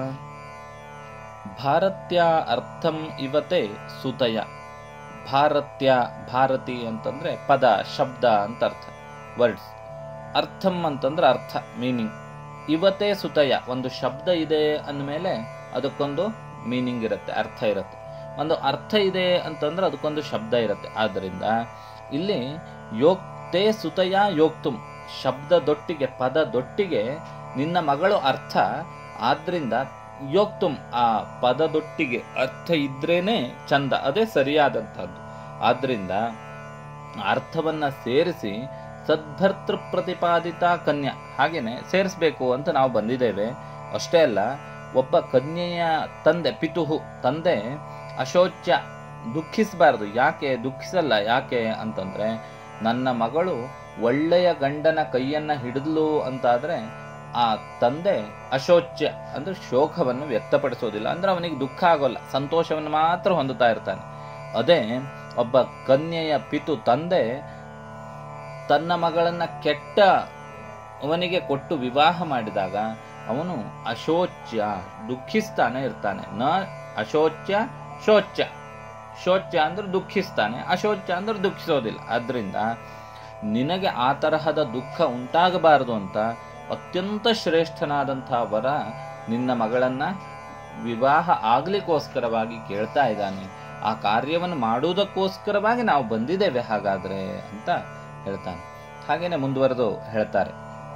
ಭಾರತ್ಯ ಅರ್ಥಂ ಇವತೆ ಸುತಯ ಭಾರತ್ಯ ಭಾರತಿ ಅಂತಂದ್ರೆ ಪದ ಶಬ್ದ ಅಂತ ಅರ್ಥ ವರ್ಡ್ಸ್ ಅರ್ಥಂ ಅಂತಂದ್ರೆ ಅರ್ಥ ಮೀನಿಂಗ್ ಇವತ್ತೇ ಸುತಯ ಒಂದು ಶಬ್ದ ಇದೆ ಅಂದಮೇಲೆ ಅದಕ್ಕೊಂದು ಮೀನಿಂಗ್ ಇರುತ್ತೆ ಅರ್ಥ ಇರುತ್ತೆ ಒಂದು ಅರ್ಥ ಇದೆ ಅಂತಂದ್ರೆ ಅದಕ್ಕೊಂದು ಶಬ್ದ ಇರುತ್ತೆ ಆದ್ದರಿಂದ ಇಲ್ಲಿ ಯೋಕ್ತೇ ಸುತಯ ಯೋಕ್ತುಂ ಶಬ್ದದೊಟ್ಟಿಗೆ ಪದದೊಟ್ಟಿಗೆ ನಿನ್ನ ಮಗಳು ಅರ್ಥ ಆದ್ರಿಂದ ಯೋಕ್ತುಂ ಆ ಪದದೊಟ್ಟಿಗೆ ಅರ್ಥ ಇದ್ರೇನೆ ಚಂದ ಅದೇ ಸರಿಯಾದಂತಹದ್ದು ಆದ್ರಿಂದ ಅರ್ಥವನ್ನ ಸೇರಿಸಿ ಸದ್ಭರ್ತೃ ಪ್ರತಿಪಾದಿತ ಕನ್ಯಾ ಹಾಗೇನೆ ಸೇರಿಸ್ಬೇಕು ಅಂತ ನಾವು ಬಂದಿದ್ದೇವೆ ಅಷ್ಟೇ ಅಲ್ಲ ಒಬ್ಬ ಕನ್ಯೆಯ ತಂದೆ ಪಿತುಹು ತಂದೆ ಅಶೋಚ್ಯ ದುಃಖಿಸಬಾರದು ಯಾಕೆ ದುಃಖಿಸಲ್ಲ ಯಾಕೆ ಅಂತಂದ್ರೆ ನನ್ನ ಮಗಳು ಒಳ್ಳೆಯ ಗಂಡನ ಕೈಯನ್ನ ಹಿಡಿದ್ಲು ಅಂತಾದ್ರೆ ಆ ತಂದೆ ಅಶೋಚ್ಯ ಅಂದ್ರೆ ಶೋಕವನ್ನು ವ್ಯಕ್ತಪಡಿಸೋದಿಲ್ಲ ಅಂದ್ರೆ ಅವನಿಗೆ ದುಃಖ ಆಗೋಲ್ಲ ಸಂತೋಷವನ್ನು ಮಾತ್ರ ಹೊಂದುತ್ತಾ ಇರ್ತಾನೆ ಅದೇ ಒಬ್ಬ ಕನ್ಯೆಯ ಪಿತು ತಂದೆ ತನ್ನ ಮಗಳನ್ನ ಕೆಟ್ಟ ಅವನಿಗೆ ಕೊಟ್ಟು ವಿವಾಹ ಮಾಡಿದಾಗ ಅವನು ಅಶೋಚ್ಯ ದುಃಖಿಸ್ತಾನೆ ಇರ್ತಾನೆ ನ ಅಶೋಚ್ಯ ಶೋಚ್ಯ ಶೋಚ್ಯ ಅಂದ್ರೆ ದುಃಖಿಸ್ತಾನೆ ಅಶೋಚ್ಯ ಅಂದ್ರೆ ದುಃಖಿಸೋದಿಲ್ಲ ಆದ್ರಿಂದ ನಿನಗೆ ಆ ತರಹದ ದುಃಖ ಉಂಟಾಗಬಾರದು ಅಂತ ಅತ್ಯಂತ ಶ್ರೇಷ್ಠನಾದಂತಹ ವರ ನಿನ್ನ ಮಗಳನ್ನ ವಿವಾಹ ಆಗ್ಲಿಕ್ಕೋಸ್ಕರವಾಗಿ ಕೇಳ್ತಾ ಇದ್ದಾನೆ ಆ ಕಾರ್ಯವನ್ನು ಮಾಡುವುದಕ್ಕೋಸ್ಕರವಾಗಿ ನಾವು ಬಂದಿದ್ದೇವೆ ಹಾಗಾದ್ರೆ ಅಂತ ಹೇಳ್ತಾನೆ ಹಾಗೇನೆ ಮುಂದುವರೆದು ಹೇಳ್ತಾರೆ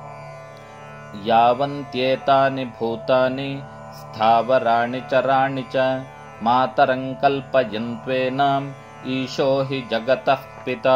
ಯಾವಂತ್ಯೇತಾನಿ ಭೂತಾನಿ ಸ್ಥಾವರಾಣಿ ಚರಾಣಿ ಚ ಮಾತರಂಕಲ್ಪಯಂತ್ವೇನ ಈಶೋ ಹಿ ಜಗತಃ ಪಿತಾ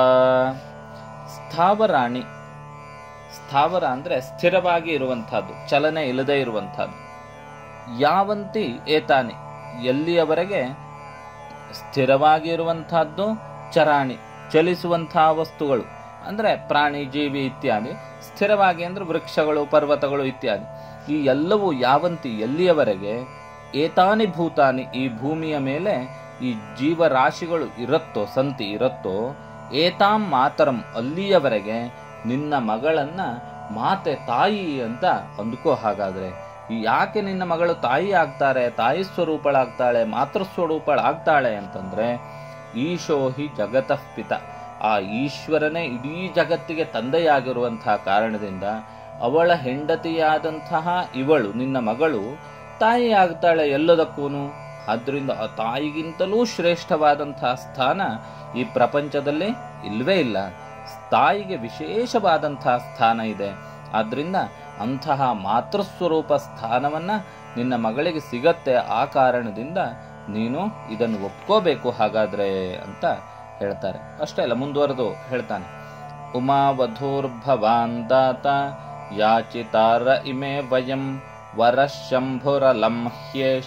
ಸ್ಥಾವರಾಣಿ ಸ್ಥಾವರ ಅಂದ್ರೆ ಸ್ಥಿರವಾಗಿ ಇರುವಂತಹದ್ದು ಚಲನೆ ಇಲ್ಲದೆ ಇರುವಂತಹದ್ದು ಯಾವಂತಿ ಏತಾನಿ ಎಲ್ಲಿಯವರೆಗೆ ಸ್ಥಿರವಾಗಿ ಇರುವಂತಹದ್ದು ಚರಾಣಿ ಚಲಿಸುವಂತಹ ವಸ್ತುಗಳು ಅಂದ್ರೆ ಪ್ರಾಣಿ ಜೀವಿ ಇತ್ಯಾದಿ ಸ್ಥಿರವಾಗಿ ಅಂದ್ರೆ ವೃಕ್ಷಗಳು ಪರ್ವತಗಳು ಇತ್ಯಾದಿ ಈ ಎಲ್ಲವೂ ಯಾವಂತಿ ಎಲ್ಲಿಯವರೆಗೆ ಏತಾನಿ ಭೂತಾನಿ ಈ ಭೂಮಿಯ ಮೇಲೆ ಈ ಜೀವರಾಶಿಗಳು ಇರತ್ತೋ ಸಂತಿ ಇರತ್ತೋ ಏತಾಂ ಮಾತರಂ ಅಲ್ಲಿಯವರೆಗೆ ನಿನ್ನ ಮಗಳನ್ನ ಮಾತೆ ತಾಯಿ ಅಂತ ಅಂದ್ಕೋ ಹಾಗಾದ್ರೆ ಯಾಕೆ ನಿನ್ನ ಮಗಳು ತಾಯಿ ಆಗ್ತಾರೆ ತಾಯಿ ಸ್ವರೂಪಳಾಗ್ತಾಳೆ ಮಾತೃ ಸ್ವರೂಪಳಾಗ್ತಾಳೆ ಅಂತಂದ್ರೆ ಈಶೋಹಿ ಜಗತಃ ಪಿತ ಆ ಈಶ್ವರನೇ ಇಡೀ ಜಗತ್ತಿಗೆ ತಂದೆಯಾಗಿರುವಂತಹ ಕಾರಣದಿಂದ ಅವಳ ಹೆಂಡತಿಯಾದಂತಹ ಇವಳು ನಿನ್ನ ಮಗಳು ತಾಯಿ ಆಗ್ತಾಳೆ ಎಲ್ಲದಕ್ಕೂನು ಆದ್ರಿಂದ ಆ ತಾಯಿಗಿಂತಲೂ ಶ್ರೇಷ್ಠವಾದಂತಹ ಸ್ಥಾನ ಈ ಪ್ರಪಂಚದಲ್ಲಿ ಇಲ್ವೇ ಇಲ್ಲ ತಾಯಿಗೆ ವಿಶೇಷವಾದಂತಹ ಸ್ಥಾನ ಇದೆ ಆದ್ರಿಂದ ಅಂತಹ ಮಾತೃಸ್ವರೂಪ ಸ್ಥಾನವನ್ನ ನಿನ್ನ ಮಗಳಿಗೆ ಸಿಗತ್ತೆ ಆ ಕಾರಣದಿಂದ ನೀನು ಇದನ್ನು ಒಪ್ಕೋಬೇಕು ಹಾಗಾದ್ರೆ ಅಂತ ಹೇಳ್ತಾರೆ ಅಷ್ಟೇ ಅಲ್ಲ ಮುಂದುವರೆದು ಹೇಳ್ತಾನೆ ಉಮಾ ವಧೂರ್ಭವಾನ್ ದಾತ ಯಾಚಿತಾರ ಇಮೆ ವಯಂ ವರಶಂಭುರಲಂ ಹ್ಯೇಷ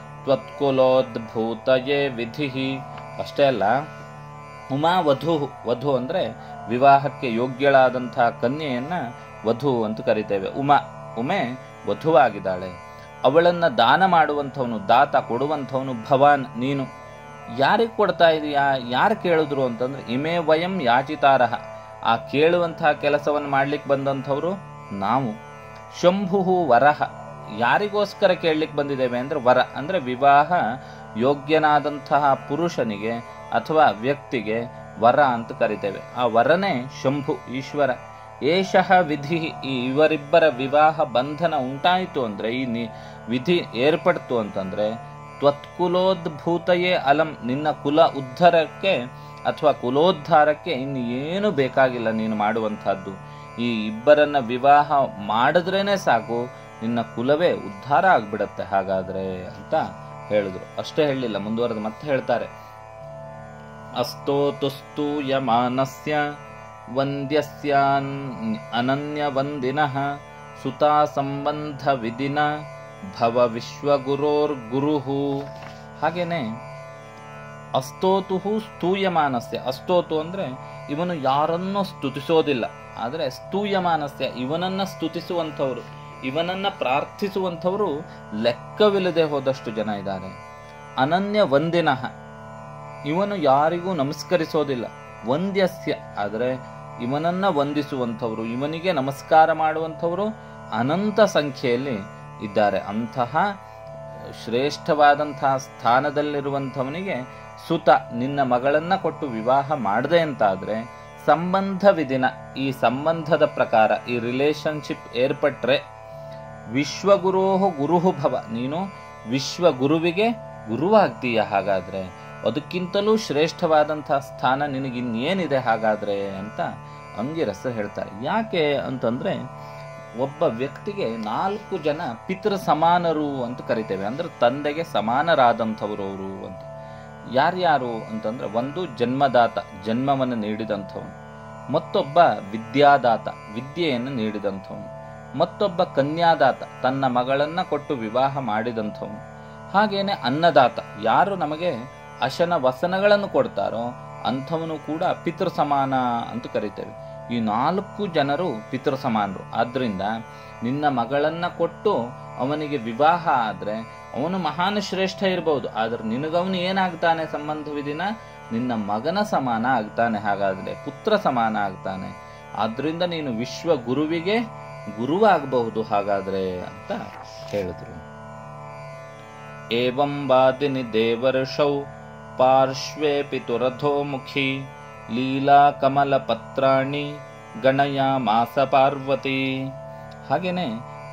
ತ್ವತ್ಕುಲೋದ್ಭೂತಯೇ ವಿಧಿ ಅಷ್ಟೇ ಅಲ್ಲ ಉಮಾ ವಧು ವಧು ಅಂದ್ರೆ ವಿವಾಹಕ್ಕೆ ಯೋಗ್ಯಳಾದಂತಹ ಕನ್ಯೆಯನ್ನ ವಧು ಅಂತ ಕರಿತೇವೆ ಉಮಾ ಉಮೆ ವಧುವಾಗಿದ್ದಾಳೆ ಅವಳನ್ನ ದಾನ ಮಾಡುವಂಥವನು ದಾತ ಕೊಡುವಂಥವನು ಭವಾನ್ ನೀನು ಯಾರಿಗೆ ಕೊಡ್ತಾ ಇದೀಯಾ ಯಾರು ಕೇಳಿದ್ರು ಅಂತಂದ್ರೆ ಇಮೇ ವಯಂ ಯಾಚಿತಾರಹ ಆ ಕೇಳುವಂತಹ ಕೆಲಸವನ್ನು ಮಾಡ್ಲಿಕ್ಕೆ ಬಂದಂಥವ್ರು ನಾವು ಶಂಭು ವರಹ ಯಾರಿಗೋಸ್ಕರ ಕೇಳಲಿಕ್ಕೆ ಬಂದಿದ್ದೇವೆ ಅಂದ್ರೆ ವರ ಅಂದ್ರೆ ವಿವಾಹ ಯೋಗ್ಯನಾದಂತಹ ಪುರುಷನಿಗೆ ಅಥವಾ ವ್ಯಕ್ತಿಗೆ ವರ ಅಂತ ಕರಿತೇವೆ ಆ ವರನೇ ಶಂಭು ಈಶ್ವರ ಏಷಃ ವಿಧಿ ಈ ಇವರಿಬ್ಬರ ವಿವಾಹ ಬಂಧನ ಉಂಟಾಯಿತು ಅಂದ್ರೆ ಈ ನಿ ವಿಧಿ ಏರ್ಪಡ್ತು ಅಂತಂದ್ರೆ ತ್ವತ್ಕುಲೋದ್ಭೂತಯೇ ಅಲಂ ನಿನ್ನ ಕುಲ ಉದ್ಧಾರಕ್ಕೆ ಅಥವಾ ಕುಲೋದ್ಧಾರಕ್ಕೆ ಇನ್ನು ಏನು ಬೇಕಾಗಿಲ್ಲ ನೀನು ಮಾಡುವಂತಹದ್ದು ಈ ಇಬ್ಬರನ್ನ ವಿವಾಹ ಮಾಡಿದ್ರೇನೆ ಸಾಕು ನಿನ್ನ ಕುಲವೇ ಉದ್ಧಾರ ಆಗ್ಬಿಡತ್ತೆ ಹಾಗಾದ್ರೆ ಅಂತ ಹೇಳಿದ್ರು ಅಷ್ಟೇ ಹೇಳಲಿಲ್ಲ ಮುಂದುವರೆದು ಮತ್ತೆ ಹೇಳ್ತಾರೆ ಅಸ್ತೋತುಸ್ತೂಯಮಾನಸ್ಯ ವಂದ್ಯಸ್ಯಾನ್ ಅನನ್ಯ ವಂದಿನಃ ಸುತಾ ಸಂಬಂಧ ವಿಧಿನ ಭವ ವಿಶ್ವಗುರೋರ್ ಗುರುಹು ಹಾಗೇನೆ ಅಸ್ತೋತುಹು ಸ್ತೂಯಮಾನಸ್ಯ ಅಸ್ತೋತು ಅಂದ್ರೆ ಇವನು ಯಾರನ್ನೂ ಸ್ತುತಿಸೋದಿಲ್ಲ ಆದರೆ ಸ್ತೂಯಮಾನಸ್ಯ ಇವನನ್ನ ಸ್ತುತಿಸುವಂಥವ್ರು ಇವನನ್ನ ಪ್ರಾರ್ಥಿಸುವಂಥವರು ಲೆಕ್ಕವಿಲ್ಲದೆ ಹೋದಷ್ಟು ಜನ ಇದ್ದಾರೆ ಅನನ್ಯ ವಂದಿನಃ ಇವನು ಯಾರಿಗೂ ನಮಸ್ಕರಿಸೋದಿಲ್ಲ ವಂದ್ಯಸ್ಯ ಆದರೆ ಇವನನ್ನ ವಂದಿಸುವಂಥವ್ರು ಇವನಿಗೆ ನಮಸ್ಕಾರ ಮಾಡುವಂಥವರು ಅನಂತ ಸಂಖ್ಯೆಯಲ್ಲಿ ಇದ್ದಾರೆ ಅಂತಹ ಶ್ರೇಷ್ಠವಾದಂತಹ ಸ್ಥಾನದಲ್ಲಿರುವಂಥವನಿಗೆ ಸುತ ನಿನ್ನ ಮಗಳನ್ನ ಕೊಟ್ಟು ವಿವಾಹ ಮಾಡದೆ ಅಂತಾದ್ರೆ ಸಂಬಂಧ ವಿಧಿನ ಈ ಸಂಬಂಧದ ಪ್ರಕಾರ ಈ ರಿಲೇಶನ್ಶಿಪ್ ಏರ್ಪಟ್ರೆ ವಿಶ್ವಗುರೋಹ ಗುರುಹು ಭವ ನೀನು ವಿಶ್ವಗುರುವಿಗೆ ಗುರುವಾಗ್ತೀಯ ಹಾಗಾದ್ರೆ ಅದಕ್ಕಿಂತಲೂ ಶ್ರೇಷ್ಠವಾದಂತಹ ಸ್ಥಾನ ನಿನಗಿನ್ನೇನಿದೆ ಹಾಗಾದ್ರೆ ಅಂತ ಅಂಗಿರಸ ಹೇಳ್ತಾರೆ ಯಾಕೆ ಅಂತಂದ್ರೆ ಒಬ್ಬ ವ್ಯಕ್ತಿಗೆ ನಾಲ್ಕು ಜನ ಪಿತೃ ಸಮಾನರು ಅಂತ ಕರಿತೇವೆ ಅಂದ್ರೆ ತಂದೆಗೆ ಸಮಾನರಾದಂಥವ್ರು ಅವರು ಅಂತ ಯಾರ್ಯಾರು ಅಂತಂದ್ರೆ ಒಂದು ಜನ್ಮದಾತ ಜನ್ಮವನ್ನು ನೀಡಿದಂಥವನು ಮತ್ತೊಬ್ಬ ವಿದ್ಯಾದಾತ ವಿದ್ಯೆಯನ್ನು ನೀಡಿದಂಥವನು ಮತ್ತೊಬ್ಬ ಕನ್ಯಾದಾತ ತನ್ನ ಮಗಳನ್ನ ಕೊಟ್ಟು ವಿವಾಹ ಮಾಡಿದಂಥವನು ಹಾಗೇನೆ ಅನ್ನದಾತ ಯಾರು ನಮಗೆ ಅಶನ ವಸನಗಳನ್ನು ಕೊಡ್ತಾರೋ ಅಂಥವನು ಕೂಡ ಪಿತೃ ಸಮಾನ ಅಂತ ಕರಿತೇವೆ ಈ ನಾಲ್ಕು ಜನರು ಪಿತೃ ಸಮಾನರು ಆದ್ರಿಂದ ನಿನ್ನ ಮಗಳನ್ನ ಕೊಟ್ಟು ಅವನಿಗೆ ವಿವಾಹ ಆದ್ರೆ ಅವನು ಮಹಾನ್ ಶ್ರೇಷ್ಠ ಇರಬಹುದು ಆದ್ರೆ ನಿನಗವನು ಏನಾಗ್ತಾನೆ ಸಂಬಂಧವಿದಿನ ನಿನ್ನ ಮಗನ ಸಮಾನ ಆಗ್ತಾನೆ ಹಾಗಾದ್ರೆ ಪುತ್ರ ಸಮಾನ ಆಗ್ತಾನೆ ಆದ್ರಿಂದ ನೀನು ವಿಶ್ವ ಗುರುವಿಗೆ ಗುರುವಾಗಬಹುದು ಹಾಗಾದ್ರೆ ಅಂತ ಹೇಳಿದ್ರು ಏವಂ ವಾದಿನಿ ದೇವರ್ಷೌ ಪಾರ್ಶ್ವೇ ಪಿತುರಥೋಮುಖಿ ಲೀಲಾ ಕಮಲ ಪತ್ರಾಣಿ ಗಣಯ ಮಾಸ ಪಾರ್ವತಿ ಹಾಗೇನೆ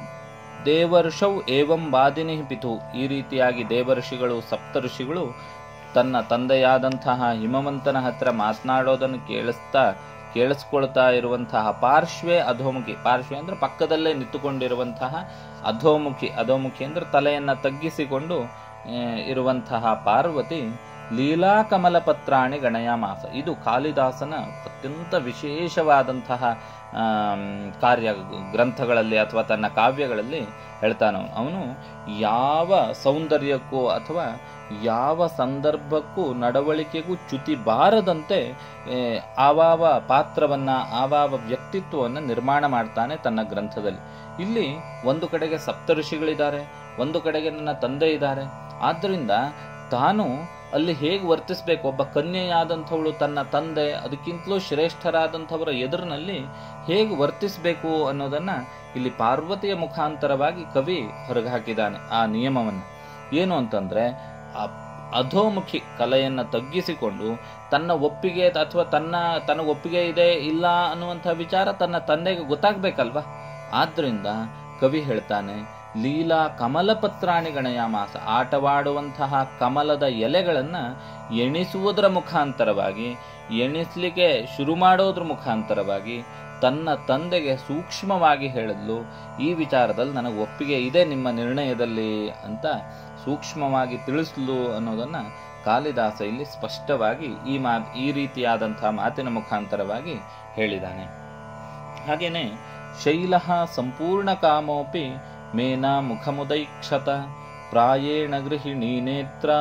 ದೇವರ್ಷೌ ಏವಂ ವಾದಿನಿ ಪಿತು ಈ ರೀತಿಯಾಗಿ ದೇವರ್ಷಿಗಳು ಸಪ್ತಋಷಿಗಳು ತನ್ನ ತಂದೆಯಾದಂತಹ ಹಿಮವಂತನ ಹತ್ರ ಮಾತನಾಡೋದನ್ನು ಕೇಳಿಸ್ತಾ ಕೇಳಿಸ್ಕೊಳ್ತಾ ಇರುವಂತಹ ಪಾರ್ಶ್ವೇ ಅಧೋಮುಖಿ ಪಾರ್ಶ್ವೆ ಅಂದ್ರೆ ಪಕ್ಕದಲ್ಲೇ ನಿಂತುಕೊಂಡಿರುವಂತಹ ಅಧೋಮುಖಿ ಅಧೋಮುಖಿ ಅಂದ್ರೆ ತಲೆಯನ್ನ ತಗ್ಗಿಸಿಕೊಂಡು ಆ, ಇರುವಂತಹ ಪಾರ್ವತಿ ಲೀಲಾ ಕಮಲ ಪತ್ರಾಣಿ ಗಣಯ ಮಾಸ ಇದು ಕಾಳಿದಾಸನ ಅತ್ಯಂತ ವಿಶೇಷವಾದಂತಹ ಆಮ್, ಕಾರ್ಯ ಗ್ರಂಥಗಳಲ್ಲಿ ಅಥವಾ ತನ್ನ ಕಾವ್ಯಗಳಲ್ಲಿ ಹೇಳ್ತಾನ ಅವನು ಯಾವ ಸೌಂದರ್ಯಕ್ಕೂ ಅಥವಾ ಯಾವ ಸಂದರ್ಭಕ್ಕೂ ನಡವಳಿಕೆಗೂ ಚ್ಯುತಿ ಬಾರದಂತೆ ಏ, ಆವಾವ ಪಾತ್ರವನ್ನ ಆವಾವ ವ್ಯಕ್ತಿತ್ವವನ್ನು ನಿರ್ಮಾಣ ಮಾಡ್ತಾನೆ ತನ್ನ ಗ್ರಂಥದಲ್ಲಿ ಇಲ್ಲಿ ಒಂದು ಕಡೆಗೆ ಸಪ್ತಋಷಿಗಳಿದ್ದಾರೆ ಒಂದು ಕಡೆಗೆ ನನ್ನ ತಂದೆ ಇದ್ದಾರೆ ಆದ್ದರಿಂದ ತಾನು ಅಲ್ಲಿ ಹೇಗೆ ವರ್ತಿಸಬೇಕು ಒಬ್ಬ ಕನ್ಯೆಯಾದಂಥವಳು ತನ್ನ ತಂದೆ ಅದಕ್ಕಿಂತಲೂ ಶ್ರೇಷ್ಠರಾದಂಥವರ ಎದುರಿನಲ್ಲಿ ಹೇಗೆ ವರ್ತಿಸಬೇಕು ಅನ್ನೋದನ್ನ ಇಲ್ಲಿ ಪಾರ್ವತಿಯ ಮುಖಾಂತರವಾಗಿ ಕವಿ ಹೊರಗೆ ಹಾಕಿದ್ದಾನೆ ಆ ನಿಯಮವನ್ನು ಏನು ಅಂತಂದ್ರೆ ಆ ಅಧೋಮುಖಿ ಕಲೆಯನ್ನ ತಗ್ಗಿಸಿಕೊಂಡು ತನ್ನ ಒಪ್ಪಿಗೆ ಅಥವಾ ತನ್ನ ತನ್ನ ಒಪ್ಪಿಗೆ ಇದೆ ಇಲ್ಲ ಅನ್ನುವಂಥ ವಿಚಾರ ತನ್ನ ತಂದೆಗೆ ಗೊತ್ತಾಗ್ಬೇಕಲ್ವಾ ಆದ್ರಿಂದ ಕವಿ ಹೇಳ್ತಾನೆ ಲೀಲಾ ಕಮಲ ಪತ್ರಾಣಿ ಗಣಯಾಮಾಸ ಆಟವಾಡುವಂತಹ ಕಮಲದ ಎಲೆಗಳನ್ನ ಎಣಿಸುವುದರ ಮುಖಾಂತರವಾಗಿ ಎಣಿಸ್ಲಿಕ್ಕೆ ಶುರು ಮಾಡೋದ್ರ ಮುಖಾಂತರವಾಗಿ ತನ್ನ ತಂದೆಗೆ ಸೂಕ್ಷ್ಮವಾಗಿ ಹೇಳಿದ್ಲು ಈ ವಿಚಾರದಲ್ಲಿ ನನಗೆ ಒಪ್ಪಿಗೆ ಇದೆ ನಿಮ್ಮ ನಿರ್ಣಯದಲ್ಲಿ ಅಂತ ಸೂಕ್ಷ್ಮವಾಗಿ ತಿಳಿಸ್ಲು ಅನ್ನೋದನ್ನ ಕಾಳಿದಾಸ ಇಲ್ಲಿ ಸ್ಪಷ್ಟವಾಗಿ ಈ ಮಾತ್ ಈ ರೀತಿಯಾದಂತಹ ಮಾತಿನ ಮುಖಾಂತರವಾಗಿ ಹೇಳಿದ್ದಾನೆ ಹಾಗೇನೆ ಶೈಲ ಸಂಪೂರ್ಣ ಕಾಮೋಪಿ ಮೇನ ಮುಖಮುದೈಕ್ಷತ ಪ್ರಾಯೇಣ ಗೃಹಿಣಿ ನೇತ್ರಾ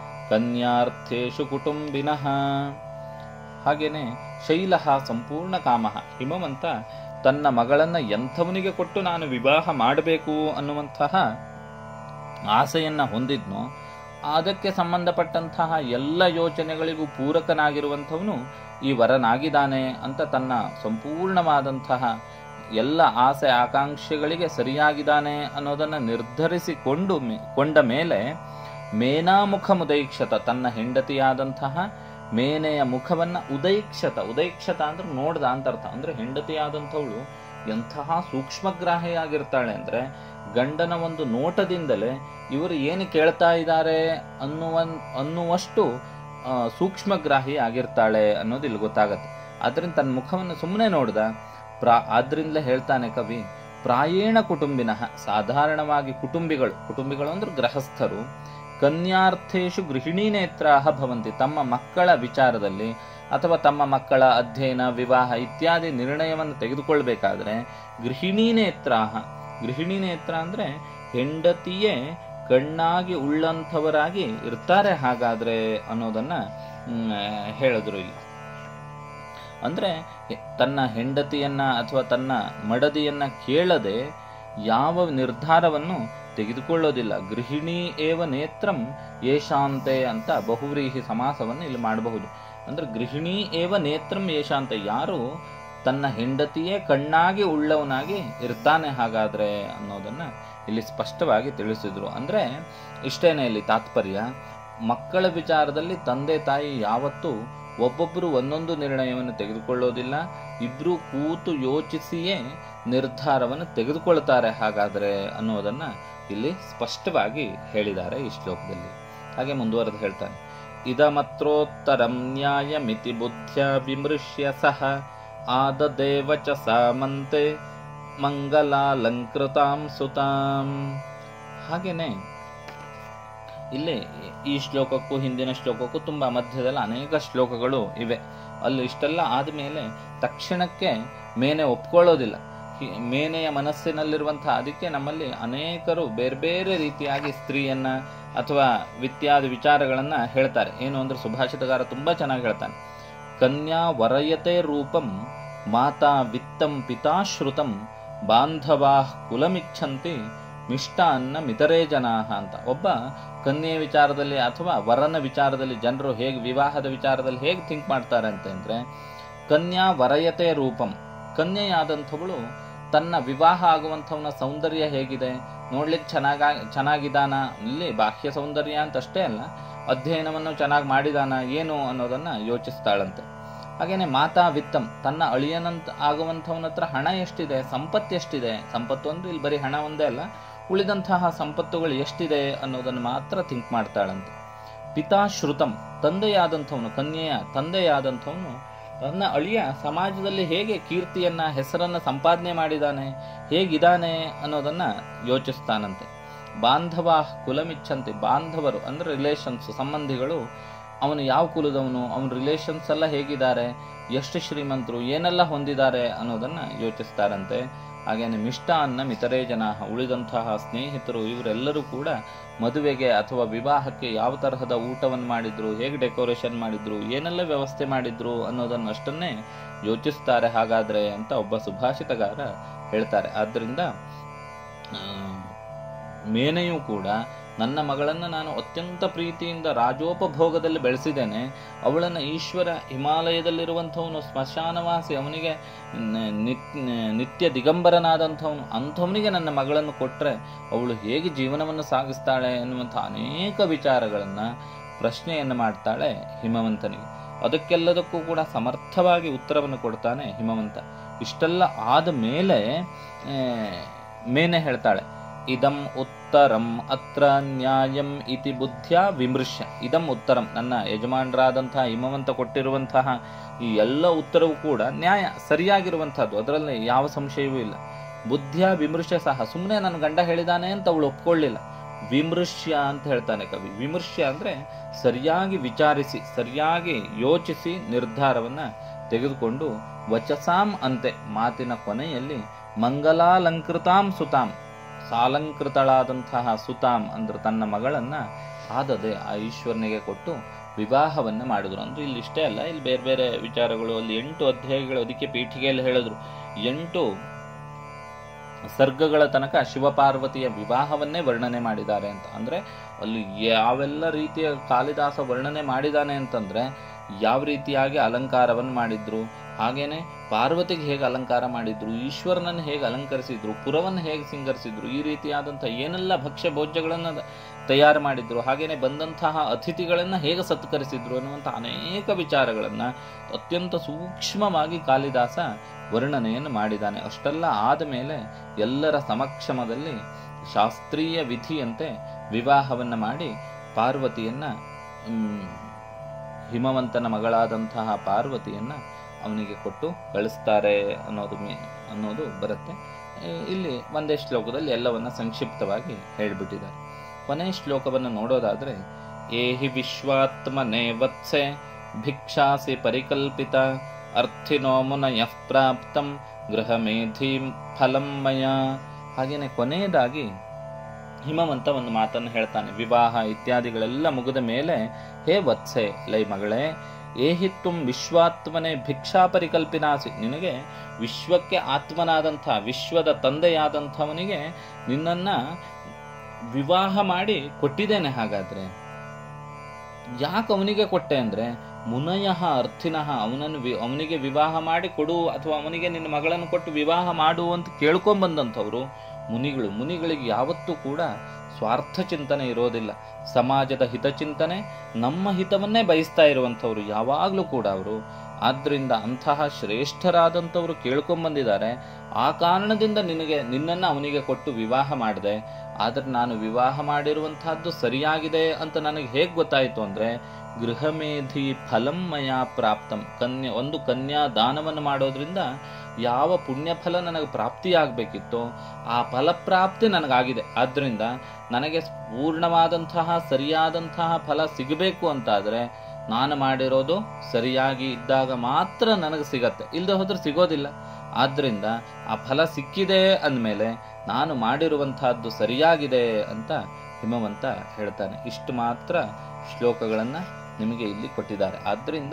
ಕನ್ಯಾರ್ಥೇಶು ಕುಟುಂಬಿನಃ ಹಾಗೇನೆ ಶೈಲ ಸಂಪೂರ್ಣ ಕಾಮ ಹಿಮವಂತ ತನ್ನ ಮಗಳನ್ನ ಎಂಥವನಿಗೆ ಕೊಟ್ಟು ನಾನು ವಿವಾಹ ಮಾಡಬೇಕು ಅನ್ನುವಂತಹ ಆಸೆಯನ್ನ ಹೊಂದಿದ್ನೋ ಅದಕ್ಕೆ ಸಂಬಂಧಪಟ್ಟಂತಹ ಎಲ್ಲ ಯೋಚನೆಗಳಿಗೂ ಪೂರಕನಾಗಿರುವಂಥವನು ಈ ವರನಾಗಿದ್ದಾನೆ ಅಂತ ತನ್ನ ಸಂಪೂರ್ಣವಾದಂತಹ ಎಲ್ಲ ಆಸೆ ಆಕಾಂಕ್ಷೆಗಳಿಗೆ ಸರಿಯಾಗಿದ್ದಾನೆ ಅನ್ನೋದನ್ನ ನಿರ್ಧರಿಸಿಕೊಂಡು ಮೇ- ಕೊಂಡ ಮೇಲೆ ಮೇನಾಮುಖ ಮುದೈಕ್ಷತ ತನ್ನ ಹೆಂಡತಿಯಾದಂತಹ ಮೇನೆಯ ಮುಖವನ್ನ ಉದೈಕ್ಷತ ಉದೈಕ್ಷತ ಅಂದ್ರೆ ನೋಡ್ದ ಅಂತ ಅರ್ಥ ಅಂದ್ರೆ ಹೆಂಡತಿಯಾದಂಥವಳು ಎಂತಹ ಸೂಕ್ಷ್ಮಗ್ರಾಹಿಯಾಗಿರ್ತಾಳೆ ಅಂದ್ರೆ ಗಂಡನ ಒಂದು ನೋಟದಿಂದಲೇ ಇವರು ಏನು ಕೇಳ್ತಾ ಇದ್ದಾರೆ ಅನ್ನುವ ಅನ್ನುವಷ್ಟು ಆ, ಸೂಕ್ಷ್ಮಗ್ರಾಹಿ ಆಗಿರ್ತಾಳೆ ಅನ್ನೋದು ಇಲ್ಲಿ ಗೊತ್ತಾಗತ್ತೆ ಆದ್ರಿಂದ ತನ್ನ ಮುಖವನ್ನು ಸುಮ್ಮನೆ ನೋಡ್ದ ಪ್ರಾ ಆದ್ರಿಂದಲೇ ಹೇಳ್ತಾನೆ ಕವಿ ಪ್ರಾಯೇಣ ಕುಟುಂಬಿನ ಸಾಧಾರಣವಾಗಿ ಕುಟುಂಬಿಗಳು ಕುಟುಂಬಿಗಳು ಅಂದ್ರೆ ಗೃಹಸ್ಥರು ಕನ್ಯಾರ್ಥೇಶು ಗೃಹಿಣೀ ನೇತ್ರಾಹ ಭವಂತಿ ತಮ್ಮ ಮಕ್ಕಳ ವಿಚಾರದಲ್ಲಿ ಅಥವಾ ತಮ್ಮ ಮಕ್ಕಳ ಅಧ್ಯಯನ ವಿವಾಹ ಇತ್ಯಾದಿ ನಿರ್ಣಯವನ್ನು ತೆಗೆದುಕೊಳ್ಬೇಕಾದ್ರೆ ಗೃಹಿಣೀ ನೇತ್ರಾಹ ಗೃಹಿಣಿ ನೇತ್ರ ಅಂದ್ರೆ ಹೆಂಡತಿಯೇ ಕಣ್ಣಾಗಿ ಉಳ್ಳಂಥವರಾಗಿ ಇರ್ತಾರೆ ಹಾಗಾದ್ರೆ ಅನ್ನೋದನ್ನ ಮ್, ಹೇಳಿದ್ರು ಇಲ್ಲಿ ಅಂದ್ರೆ ಹೆ- ತನ್ನ ಹೆಂಡತಿಯನ್ನ ಅಥವಾ ತನ್ನ ಮಡದಿಯನ್ನ ಕೇಳದೆ ಯಾವ ನಿರ್ಧಾರವನ್ನು ತೆಗೆದುಕೊಳ್ಳೋದಿಲ್ಲ ಗೃಹಿಣಿ ಏವ ನೇತ್ರಂ ಯೇಷಾಂತೆ ಅಂತ ಬಹುವ್ರೀಹಿ ಸಮಾಸವನ್ನು ಇಲ್ಲಿ ಮಾಡಬಹುದು ಅಂದ್ರೆ ಗೃಹಿಣಿ ಏವ ನೇತ್ರಂ ಯೇಷಾಂತೆ ಯಾರು ತನ್ನ ಹೆಂಡತಿಯೇ ಕಣ್ಣಾಗಿ ಉಳ್ಳವನಾಗಿ ಇರ್ತಾನೆ ಹಾಗಾದ್ರೆ ಅನ್ನೋದನ್ನ ಇಲ್ಲಿ ಸ್ಪಷ್ಟವಾಗಿ ತಿಳಿಸಿದ್ರು ಅಂದ್ರೆ ಇಷ್ಟೇನೆ ಇಲ್ಲಿ ತಾತ್ಪರ್ಯ ಮಕ್ಕಳ ವಿಚಾರದಲ್ಲಿ ತಂದೆ ತಾಯಿ ಯಾವತ್ತೂ ಒಬ್ಬೊಬ್ಬರು ಒಂದೊಂದು ನಿರ್ಣಯವನ್ನು ತೆಗೆದುಕೊಳ್ಳೋದಿಲ್ಲ ಇಬ್ರು ಕೂತು ಯೋಚಿಸಿಯೇ ನಿರ್ಧಾರವನ್ನು ತೆಗೆದುಕೊಳ್ತಾರೆ ಹಾಗಾದ್ರೆ ಅನ್ನೋದನ್ನ ಇಲ್ಲಿ ಸ್ಪಷ್ಟವಾಗಿ ಹೇಳಿದ್ದಾರೆ ಈ ಶ್ಲೋಕದಲ್ಲಿ ಹಾಗೆ ಮುಂದುವರೆದು ಹೇಳ್ತಾನೆ ಇದಮತ್ರೋತ್ತರಂ ನ್ಯಾಯಮಿತಿ ಬುದ್ಧ್ಯ ವಿಮೃಶ್ಯ ಸಹ ಆದದೇವ ಚ ಸಾಮಂತೆ ಮಂಗಲಾಲಂಕೃತಾಂ ಸುತಾಂ ಹಾಗೇನೆ ಇಲ್ಲಿ ಈ ಶ್ಲೋಕಕ್ಕೂ ಹಿಂದಿನ ಶ್ಲೋಕಕ್ಕೂ ತುಂಬಾ ಮಧ್ಯದಲ್ಲಿ ಅನೇಕ ಶ್ಲೋಕಗಳು ಇವೆ ಅಲ್ಲಿ ಇಷ್ಟೆಲ್ಲ ಆದಮೇಲೆ ತಕ್ಷಣಕ್ಕೆ ಮೇನೆ ಒಪ್ಕೊಳ್ಳೋದಿಲ್ಲ ಹಿ- ಮೇನೆಯ ಮನಸ್ಸಿನಲ್ಲಿರುವಂತಹ ಅದಕ್ಕೆ ನಮ್ಮಲ್ಲಿ ಅನೇಕರು ಬೇರೆ ಬೇರೆ ರೀತಿಯಾಗಿ ಸ್ತ್ರೀಯನ್ನ ಅಥವಾ ವಿತ್ಯಾದಿ ವಿಚಾರಗಳನ್ನ ಹೇಳ್ತಾರೆ ಏನು ಅಂದ್ರೆ ಸುಭಾಷಿತಗಾರ ತುಂಬಾ ಚೆನ್ನಾಗಿ ಹೇಳ್ತಾನೆ ಕನ್ಯಾ ವರಯತೆ ರೂಪಂ ಮಾತಾ ವಿತ್ತಂ ಪಿತಾಶ್ರುತಂ ಬಾಂಧವಾ ಕುಲಮಿಚ್ಛಂತಿ ಮಿಷ್ಟಾನ್ನ ಮಿತರೇ ಜನಾಹ ಅಂತ ಒಬ್ಬ ಕನ್ಯೆಯ ವಿಚಾರದಲ್ಲಿ ಅಥವಾ ವರನ ವಿಚಾರದಲ್ಲಿ ಜನರು ಹೇಗೆ ವಿವಾಹದ ವಿಚಾರದಲ್ಲಿ ಹೇಗೆ ಥಿಂಕ್ ಮಾಡ್ತಾರೆ ಅಂತ ಅಂದ್ರೆ ಕನ್ಯಾ ವರಯತೆ ರೂಪಂ ಕನ್ಯೆಯಾದಂಥವಳು ತನ್ನ ವಿವಾಹ ಆಗುವಂಥವನ ಸೌಂದರ್ಯ ಹೇಗಿದೆ ನೋಡ್ಲಿಕ್ಕೆ ಚೆನ್ನಾಗ ಚೆನ್ನಾಗಿದ್ದಾನ ಇಲ್ಲಿ ಬಾಹ್ಯ ಸೌಂದರ್ಯ ಅಂತ ಅಷ್ಟೇ ಅಲ್ಲ ಅಧ್ಯಯನವನ್ನು ಚೆನ್ನಾಗಿ ಮಾಡಿದಾನ ಏನು ಅನ್ನೋದನ್ನ ಯೋಚಿಸ್ತಾಳಂತೆ ಹಾಗೇನೆ ಮಾತಾ ವಿತ್ತಂ ತನ್ನ ಅಳಿಯನಂತ ಆಗುವಂಥವನ ಹತ್ರ ಹಣ ಎಷ್ಟಿದೆ ಸಂಪತ್ತು ಎಷ್ಟಿದೆ ಸಂಪತ್ತು ಅಂದ್ರೆ ಇಲ್ಲಿ ಬರೀ ಹಣ ಒಂದೇ ಅಲ್ಲ ಉಳಿದಂತಹ ಸಂಪತ್ತುಗಳು ಎಷ್ಟಿದೆ ಅನ್ನೋದನ್ನು ಮಾತ್ರ ಥಿಂಕ್ ಮಾಡ್ತಾಳಂತೆ ಪಿತಾಶ್ರುತಂ ತಂದೆಯಾದಂಥವನು ಕನ್ಯೆಯ ತಂದೆಯಾದಂಥವನು ತನ್ನ ಅಳಿಯ ಸಮಾಜದಲ್ಲಿ ಹೇಗೆ ಕೀರ್ತಿಯನ್ನ ಹೆಸರನ್ನ ಸಂಪಾದನೆ ಮಾಡಿದಾನೆ ಹೇಗಿದ್ದಾನೆ ಅನ್ನೋದನ್ನ ಯೋಚಿಸ್ತಾನಂತೆ ಬಾಂಧವ ಕುಲಮಿಚ್ಛಂತೆ ಬಾಂಧವರು ಅಂದ್ರೆ ರಿಲೇಷನ್ಸ್ ಸಂಬಂಧಿಗಳು ಅವನು ಯಾವ ಕುಲದವನು ಅವನ ರಿಲೇಷನ್ಸ್ ಎಲ್ಲ ಹೇಗಿದ್ದಾರೆ ಎಷ್ಟು ಶ್ರೀಮಂತರು ಏನೆಲ್ಲ ಹೊಂದಿದ್ದಾರೆ ಅನ್ನೋದನ್ನ ಯೋಚಿಸ್ತಾರಂತೆ ಹಾಗೇನೆ ಮಿಷ್ಟ ಅನ್ನ ಮಿತರೇ ಜನ ಉಳಿದಂತಹ ಸ್ನೇಹಿತರು ಇವರೆಲ್ಲರೂ ಕೂಡ ಮದುವೆಗೆ ಅಥವಾ ವಿವಾಹಕ್ಕೆ ಯಾವ ತರಹದ ಊಟವನ್ನು ಮಾಡಿದ್ರು ಹೇಗೆ ಡೆಕೋರೇಷನ್ ಮಾಡಿದ್ರು ಏನೆಲ್ಲ ವ್ಯವಸ್ಥೆ ಮಾಡಿದ್ರು ಅನ್ನೋದನ್ನ ಅಷ್ಟನ್ನೇ ಯೋಚಿಸ್ತಾರೆ ಹಾಗಾದ್ರೆ ಅಂತ ಒಬ್ಬ ಸುಭಾಷಿತಗಾರ ಹೇಳ್ತಾರೆ ಆದ್ರಿಂದ ಆ, ಮೇನೆಯೂ ಕೂಡ ನನ್ನ ಮಗಳನ್ನ ನಾನು ಅತ್ಯಂತ ಪ್ರೀತಿಯಿಂದ ರಾಜೋಪಭೋಗದಲ್ಲಿ ಬೆಳೆಸಿದ್ದೇನೆ ಅವಳನ್ನ ಈಶ್ವರ ಹಿಮಾಲಯದಲ್ಲಿರುವಂಥವನು ಸ್ಮಶಾನವಾಸಿ ಅವನಿಗೆ ನ- ನಿತ್- ನಿತ್ಯ ದಿಗಂಬರನಾದಂಥವನು ಅಂಥವನಿಗೆ ನನ್ನ ಮಗಳನ್ನು ಕೊಟ್ಟರೆ ಅವಳು ಹೇಗೆ ಜೀವನವನ್ನು ಸಾಗಿಸ್ತಾಳೆ ಎನ್ನುವಂಥ ಅನೇಕ ವಿಚಾರಗಳನ್ನ ಪ್ರಶ್ನೆಯನ್ನು ಮಾಡ್ತಾಳೆ ಹಿಮವಂತನಿಗೆ ಅದಕ್ಕೆಲ್ಲದಕ್ಕೂ ಕೂಡ ಸಮರ್ಥವಾಗಿ ಉತ್ತರವನ್ನು ಕೊಡ್ತಾನೆ ಹಿಮವಂತ ಇಷ್ಟೆಲ್ಲ ಆದ ಮೇಲೆ ಆ, ಮೇನೆ ಹೇಳ್ತಾಳೆ ಇದಂ ಉತ್ತರಂ ಅತ್ರ ನ್ಯಾಯಂ ಇತಿ ಬುದ್ಧಿಯ ವಿಮೃಶ್ಯ ಇದಂ ಉತ್ತರಂ ನನ್ನ ಯಜಮಾನರಾದಂತಹ ಹಿಮವಂತ ಕೊಟ್ಟಿರುವಂತಹ ಈ ಎಲ್ಲ ಉತ್ತರವೂ ಕೂಡ ನ್ಯಾಯ ಸರಿಯಾಗಿರುವಂತಹದ್ದು ಅದರಲ್ಲಿ ಯಾವ ಸಂಶಯವೂ ಇಲ್ಲ ಬುದ್ಧಿಯ ವಿಮೃಶ್ಯ ಸಹ ಸುಮ್ಮನೆ ನನ್ನ ಗಂಡ ಹೇಳಿದಾನೆ ಅಂತ ಅವಳು ಒಪ್ಕೊಳ್ಳಿಲ್ಲ ವಿಮೃಶ್ಯ ಅಂತ ಹೇಳ್ತಾನೆ ಕವಿ ವಿಮರ್ಶ್ಯ ಅಂದ್ರೆ ಸರಿಯಾಗಿ ವಿಚಾರಿಸಿ ಸರಿಯಾಗಿ ಯೋಚಿಸಿ ನಿರ್ಧಾರವನ್ನ ತೆಗೆದುಕೊಂಡು ವಚಸಾಂ ಅಂತೆ ಮಾತಿನ ಕೊನೆಯಲ್ಲಿ ಮಂಗಲಾಲಂಕೃತಾಂ ಸುತಾಂ ಸಾಲಂಕೃತಳಾದಂತಹ ಸುತಾಂ ಅಂದ್ರೆ ತನ್ನ ಮಗಳನ್ನ ಆದದೆ ಆ ಈಶ್ವರನಿಗೆ ಕೊಟ್ಟು ವಿವಾಹವನ್ನ ಮಾಡಿದ್ರು ಅಂದ್ರೆ ಇಲ್ಲಿ ಇಷ್ಟೇ ಅಲ್ಲ ಇಲ್ಲಿ ಬೇರೆ ಬೇರೆ ವಿಚಾರಗಳು ಅಲ್ಲಿ ಎಂಟು ಅಧ್ಯಾಯಗಳು ಅದಕ್ಕೆ ಪೀಠಿಗೆಯಲ್ಲಿ ಹೇಳಿದ್ರು ಎಂಟು ಸರ್ಗಗಳ ತನಕ ಶಿವಪಾರ್ವತಿಯ ವಿವಾಹವನ್ನೇ ವರ್ಣನೆ ಮಾಡಿದ್ದಾರೆ ಅಂತ ಅಂದ್ರೆ ಅಲ್ಲಿ ಯಾವೆಲ್ಲ ರೀತಿಯ ಕಾಳಿದಾಸ ವರ್ಣನೆ ಮಾಡಿದಾನೆ ಅಂತಂದ್ರೆ ಯಾವ ರೀತಿಯಾಗಿ ಅಲಂಕಾರವನ್ನು ಮಾಡಿದ್ರು ಹಾಗೇನೆ ಪಾರ್ವತಿಗೆ ಹೇಗೆ ಅಲಂಕಾರ ಮಾಡಿದ್ರು ಈಶ್ವರನನ್ನು ಹೇಗೆ ಅಲಂಕರಿಸಿದ್ರು ಪುರವನ್ನು ಹೇಗೆ ಸಿಂಗರಿಸಿದ್ರು ಈ ರೀತಿಯಾದಂಥ ಏನೆಲ್ಲ ಭಕ್ಷ್ಯ ಭೋಜ್ಯಗಳನ್ನು ತಯಾರು ಮಾಡಿದ್ರು ಹಾಗೇನೆ ಬಂದಂತಹ ಅತಿಥಿಗಳನ್ನು ಹೇಗೆ ಸತ್ಕರಿಸಿದ್ರು ಅನ್ನುವಂಥ ಅನೇಕ ವಿಚಾರಗಳನ್ನು ಅತ್ಯಂತ ಸೂಕ್ಷ್ಮವಾಗಿ ಕಾಳಿದಾಸ ವರ್ಣನೆಯನ್ನು ಮಾಡಿದ್ದಾನೆ ಅಷ್ಟೆಲ್ಲ ಆದ ಮೇಲೆ ಎಲ್ಲರ ಸಮಕ್ಷಮದಲ್ಲಿ ಶಾಸ್ತ್ರೀಯ ವಿಧಿಯಂತೆ ವಿವಾಹವನ್ನು ಮಾಡಿ ಪಾರ್ವತಿಯನ್ನ ಮ್, ಹಿಮವಂತನ ಮಗಳಾದಂತಹ ಪಾರ್ವತಿಯನ್ನ ಅವನಿಗೆ ಕೊಟ್ಟು ಕಳಿಸ್ತಾರೆ ಅನ್ನೋದು ಮೇ- ಅನ್ನೋದು ಬರುತ್ತೆ ಏ, ಇಲ್ಲಿ ಒಂದೇ ಶ್ಲೋಕದಲ್ಲಿ ಎಲ್ಲವನ್ನ ಸಂಕ್ಷಿಪ್ತವಾಗಿ ಹೇಳಿಬಿಟ್ಟಿದ್ದಾರೆ ಕೊನೆಯ ಶ್ಲೋಕವನ್ನು ನೋಡೋದಾದ್ರೆ ಏಹಿ ವಿಶ್ವಾತ್ಮನೆ ವತ್ಸೆ ಭಿಕ್ಷಾಸಿ ಪರಿಕಲ್ಪಿತ ಅರ್ಥಿನೋ ಮುನಯಃ ಪ್ರಾಪ್ತಂ ಗೃಹ ಮೇಧೀಂ ಫಲಂ ಮಯ ಹಾಗೇನೆ ಕೊನೆಯದಾಗಿ ಹಿಮವಂತ ಒಂದು ಮಾತನ್ನು ಹೇಳ್ತಾನೆ ವಿವಾಹ ಇತ್ಯಾದಿಗಳೆಲ್ಲ ಮುಗಿದ ಮೇಲೆ ಹೇ ವತ್ಸೆ ಲೈ ಮಗಳೇ ಏಹಿತ್ತುಂ ವಿಶ್ವಾತ್ಮನೆ ಭಿಕ್ಷಾ ಪರಿಕಲ್ಪಿನಾಸಿ ನಿನಗೆ ವಿಶ್ವಕ್ಕೆ ಆತ್ಮನಾದಂಥ ವಿಶ್ವದ ತಂದೆಯಾದಂಥವನಿಗೆ ನಿನ್ನನ್ನ ವಿವಾಹ ಮಾಡಿ ಕೊಟ್ಟಿದ್ದೇನೆ ಹಾಗಾದ್ರೆ ಯಾಕೆ ಅವನಿಗೆ ಕೊಟ್ಟೆ ಅಂದ್ರೆ ಮುನಯಃ ಅರ್ಥಿನಃ ಅವನನ್ನು ವಿ- ಅವನಿಗೆ ವಿವಾಹ ಮಾಡಿ ಕೊಡು ಅಥವಾ ಅವನಿಗೆ ನಿನ್ನ ಮಗಳನ್ನು ಕೊಟ್ಟು ವಿವಾಹ ಮಾಡು ಅಂತ ಕೇಳ್ಕೊಂಬಂದಂಥವ್ರು ಮುನಿಗಳು ಮುನಿಗಳಿಗೆ ಯಾವತ್ತೂ ಕೂಡ ಸ್ವಾರ್ಥ ಚಿಂತನೆ ಇರೋದಿಲ್ಲ ಸಮಾಜದ ಹಿತಚಿಂತನೆ ನಮ್ಮ ಹಿತವನ್ನೇ ಬಯಸ್ತಾ ಇರುವಂಥವ್ರು ಯಾವಾಗಲೂ ಕೂಡ ಅವರು ಆದ್ರಿಂದ ಅಂತಹ ಶ್ರೇಷ್ಠರಾದಂಥವ್ರು ಕೇಳ್ಕೊಂಬಂದಿದ್ದಾರೆ ಆ ಕಾರಣದಿಂದ ನಿನಗೆ ನಿನ್ನನ್ನು ಅವನಿಗೆ ಕೊಟ್ಟು ವಿವಾಹ ಮಾಡಿದೆ ಆದ್ರೆ ನಾನು ವಿವಾಹ ಮಾಡಿರುವಂತಹದ್ದು ಸರಿಯಾಗಿದೆ ಅಂತ ನನಗೆ ಹೇಗೆ ಗೊತ್ತಾಯಿತು ಅಂದ್ರೆ ಗೃಹಮೇಧಿ ಫಲಂ ಮಯ ಪ್ರಾಪ್ತಂ ಕನ್ಯಾ ಒಂದು ಕನ್ಯಾ ದಾನವನ್ನು ಮಾಡೋದ್ರಿಂದ ಯಾವ ಪುಣ್ಯ ಫಲ ನನಗೆ ಪ್ರಾಪ್ತಿಯಾಗಬೇಕಿತ್ತೋ ಆ ಫಲಪ್ರಾಪ್ತಿ ನನಗಾಗಿದೆ ಆದ್ರಿಂದ ನನಗೆ ಪೂರ್ಣವಾದಂತಹ ಸರಿಯಾದಂತಹ ಫಲ ಸಿಗಬೇಕು ಅಂತಾದ್ರೆ ನಾನು ಮಾಡಿರೋದು ಸರಿಯಾಗಿ ಇದ್ದಾಗ ಮಾತ್ರ ನನಗೆ ಸಿಗತ್ತೆ ಇಲ್ಲದೆ ಹೋದ್ರೆ ಸಿಗೋದಿಲ್ಲ ಆದ್ರಿಂದ ಆ ಫಲ ಸಿಕ್ಕಿದೆ ಅಂದಮೇಲೆ ನಾನು ಮಾಡಿರುವಂತಹದ್ದು ಸರಿಯಾಗಿದೆ ಅಂತ ಹಿಮವಂತ ಹೇಳ್ತಾನೆ ಇಷ್ಟು ಮಾತ್ರ ಶ್ಲೋಕಗಳನ್ನು ನಿಮಗೆ ಇಲ್ಲಿ ಕೊಟ್ಟಿದ್ದಾರೆ ಆದ್ದರಿಂದ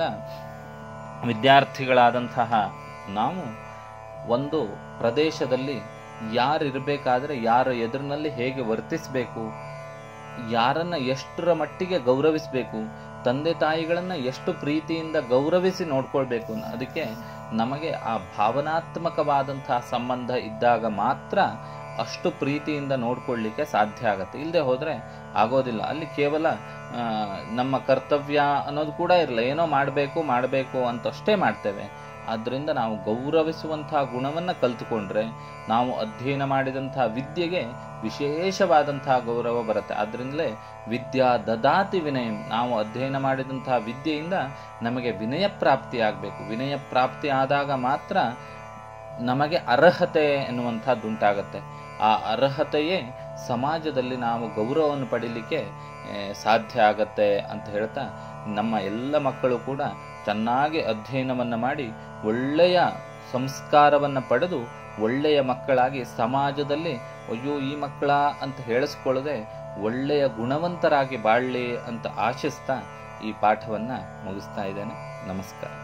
ವಿದ್ಯಾರ್ಥಿಗಳಾದಂತಹ ನಾವು ಒಂದು ಪ್ರದೇಶದಲ್ಲಿ ಯಾರಿರಬೇಕಾದ್ರೆ ಯಾರ ಎದುರಿನಲ್ಲಿ ಹೇಗೆ ವರ್ತಿಸಬೇಕು ಯಾರನ್ನ ಎಷ್ಟರ ಮಟ್ಟಿಗೆ ಗೌರವಿಸಬೇಕು ತಂದೆ ತಾಯಿಗಳನ್ನ ಎಷ್ಟು ಪ್ರೀತಿಯಿಂದ ಗೌರವಿಸಿ ನೋಡ್ಕೊಳ್ಬೇಕು ಅನ್ನೋ- ಅದಕ್ಕೆ ನಮಗೆ ಆ ಭಾವನಾತ್ಮಕವಾದಂತಹ ಸಂಬಂಧ ಇದ್ದಾಗ ಮಾತ್ರ ಅಷ್ಟು ಪ್ರೀತಿಯಿಂದ ನೋಡ್ಕೊಳ್ಳಿಕ್ಕೆ ಸಾಧ್ಯ ಆಗತ್ತೆ ಇಲ್ಲದೆ ಹೋದ್ರೆ ಆಗೋದಿಲ್ಲ ಅಲ್ಲಿ ಕೇವಲ ಆ, ನಮ್ಮ ಕರ್ತವ್ಯ ಅನ್ನೋದು ಕೂಡ ಇರಲ್ಲ ಏನೋ ಮಾಡಬೇಕು ಮಾಡಬೇಕು ಅಂತಷ್ಟೇ ಮಾಡ್ತೇವೆ ಆದ್ದರಿಂದ ನಾವು ಗೌರವಿಸುವಂತಹ ಗುಣವನ್ನ ಕಲ್ತುಕೊಂಡ್ರೆ ನಾವು ಅಧ್ಯಯನ ಮಾಡಿದಂತಹ ವಿದ್ಯೆಗೆ ವಿಶೇಷವಾದಂತಹ ಗೌರವ ಬರುತ್ತೆ ಆದ್ರಿಂದಲೇ ವಿದ್ಯಾ ದದಾತಿ ವಿನಯ ನಾವು ಅಧ್ಯಯನ ಮಾಡಿದಂತಹ ವಿದ್ಯೆಯಿಂದ ನಮಗೆ ವಿನಯ ಪ್ರಾಪ್ತಿ ಆಗಬೇಕು ವಿನಯ ಪ್ರಾಪ್ತಿ ಆದಾಗ ಮಾತ್ರ ನಮಗೆ ಅರ್ಹತೆ ಎನ್ನುವಂಥದ್ದುಂಟಾಗತ್ತೆ ಆ ಅರ್ಹತೆಯೇ ಸಮಾಜದಲ್ಲಿ ನಾವು ಗೌರವವನ್ನು ಪಡೀಲಿಕ್ಕೆ ಆ, ಸಾಧ್ಯ ಆಗತ್ತೆ ಅಂತ ಹೇಳ್ತಾ ನಮ್ಮ ಎಲ್ಲ ಮಕ್ಕಳು ಕೂಡ ಚೆನ್ನಾಗಿ ಅಧ್ಯಯನವನ್ನು ಮಾಡಿ ಒಳ್ಳೆಯ ಸಂಸ್ಕಾರವನ್ನು ಪಡೆದು ಒಳ್ಳೆಯ ಮಕ್ಕಳಾಗಿ ಸಮಾಜದಲ್ಲಿ ಅಯ್ಯೋ ಈ ಮಕ್ಕಳ ಅಂತ ಹೇಳಿಸ್ಕೊಳ್ಳದೆ ಒಳ್ಳೆಯ ಗುಣವಂತರಾಗಿ ಬಾಳಲಿ ಅಂತ ಆಶಿಸ್ತಾ ಈ ಪಾಠವನ್ನು ಮುಗಿಸ್ತಾ ಇದ್ದೇನೆ ನಮಸ್ಕಾರ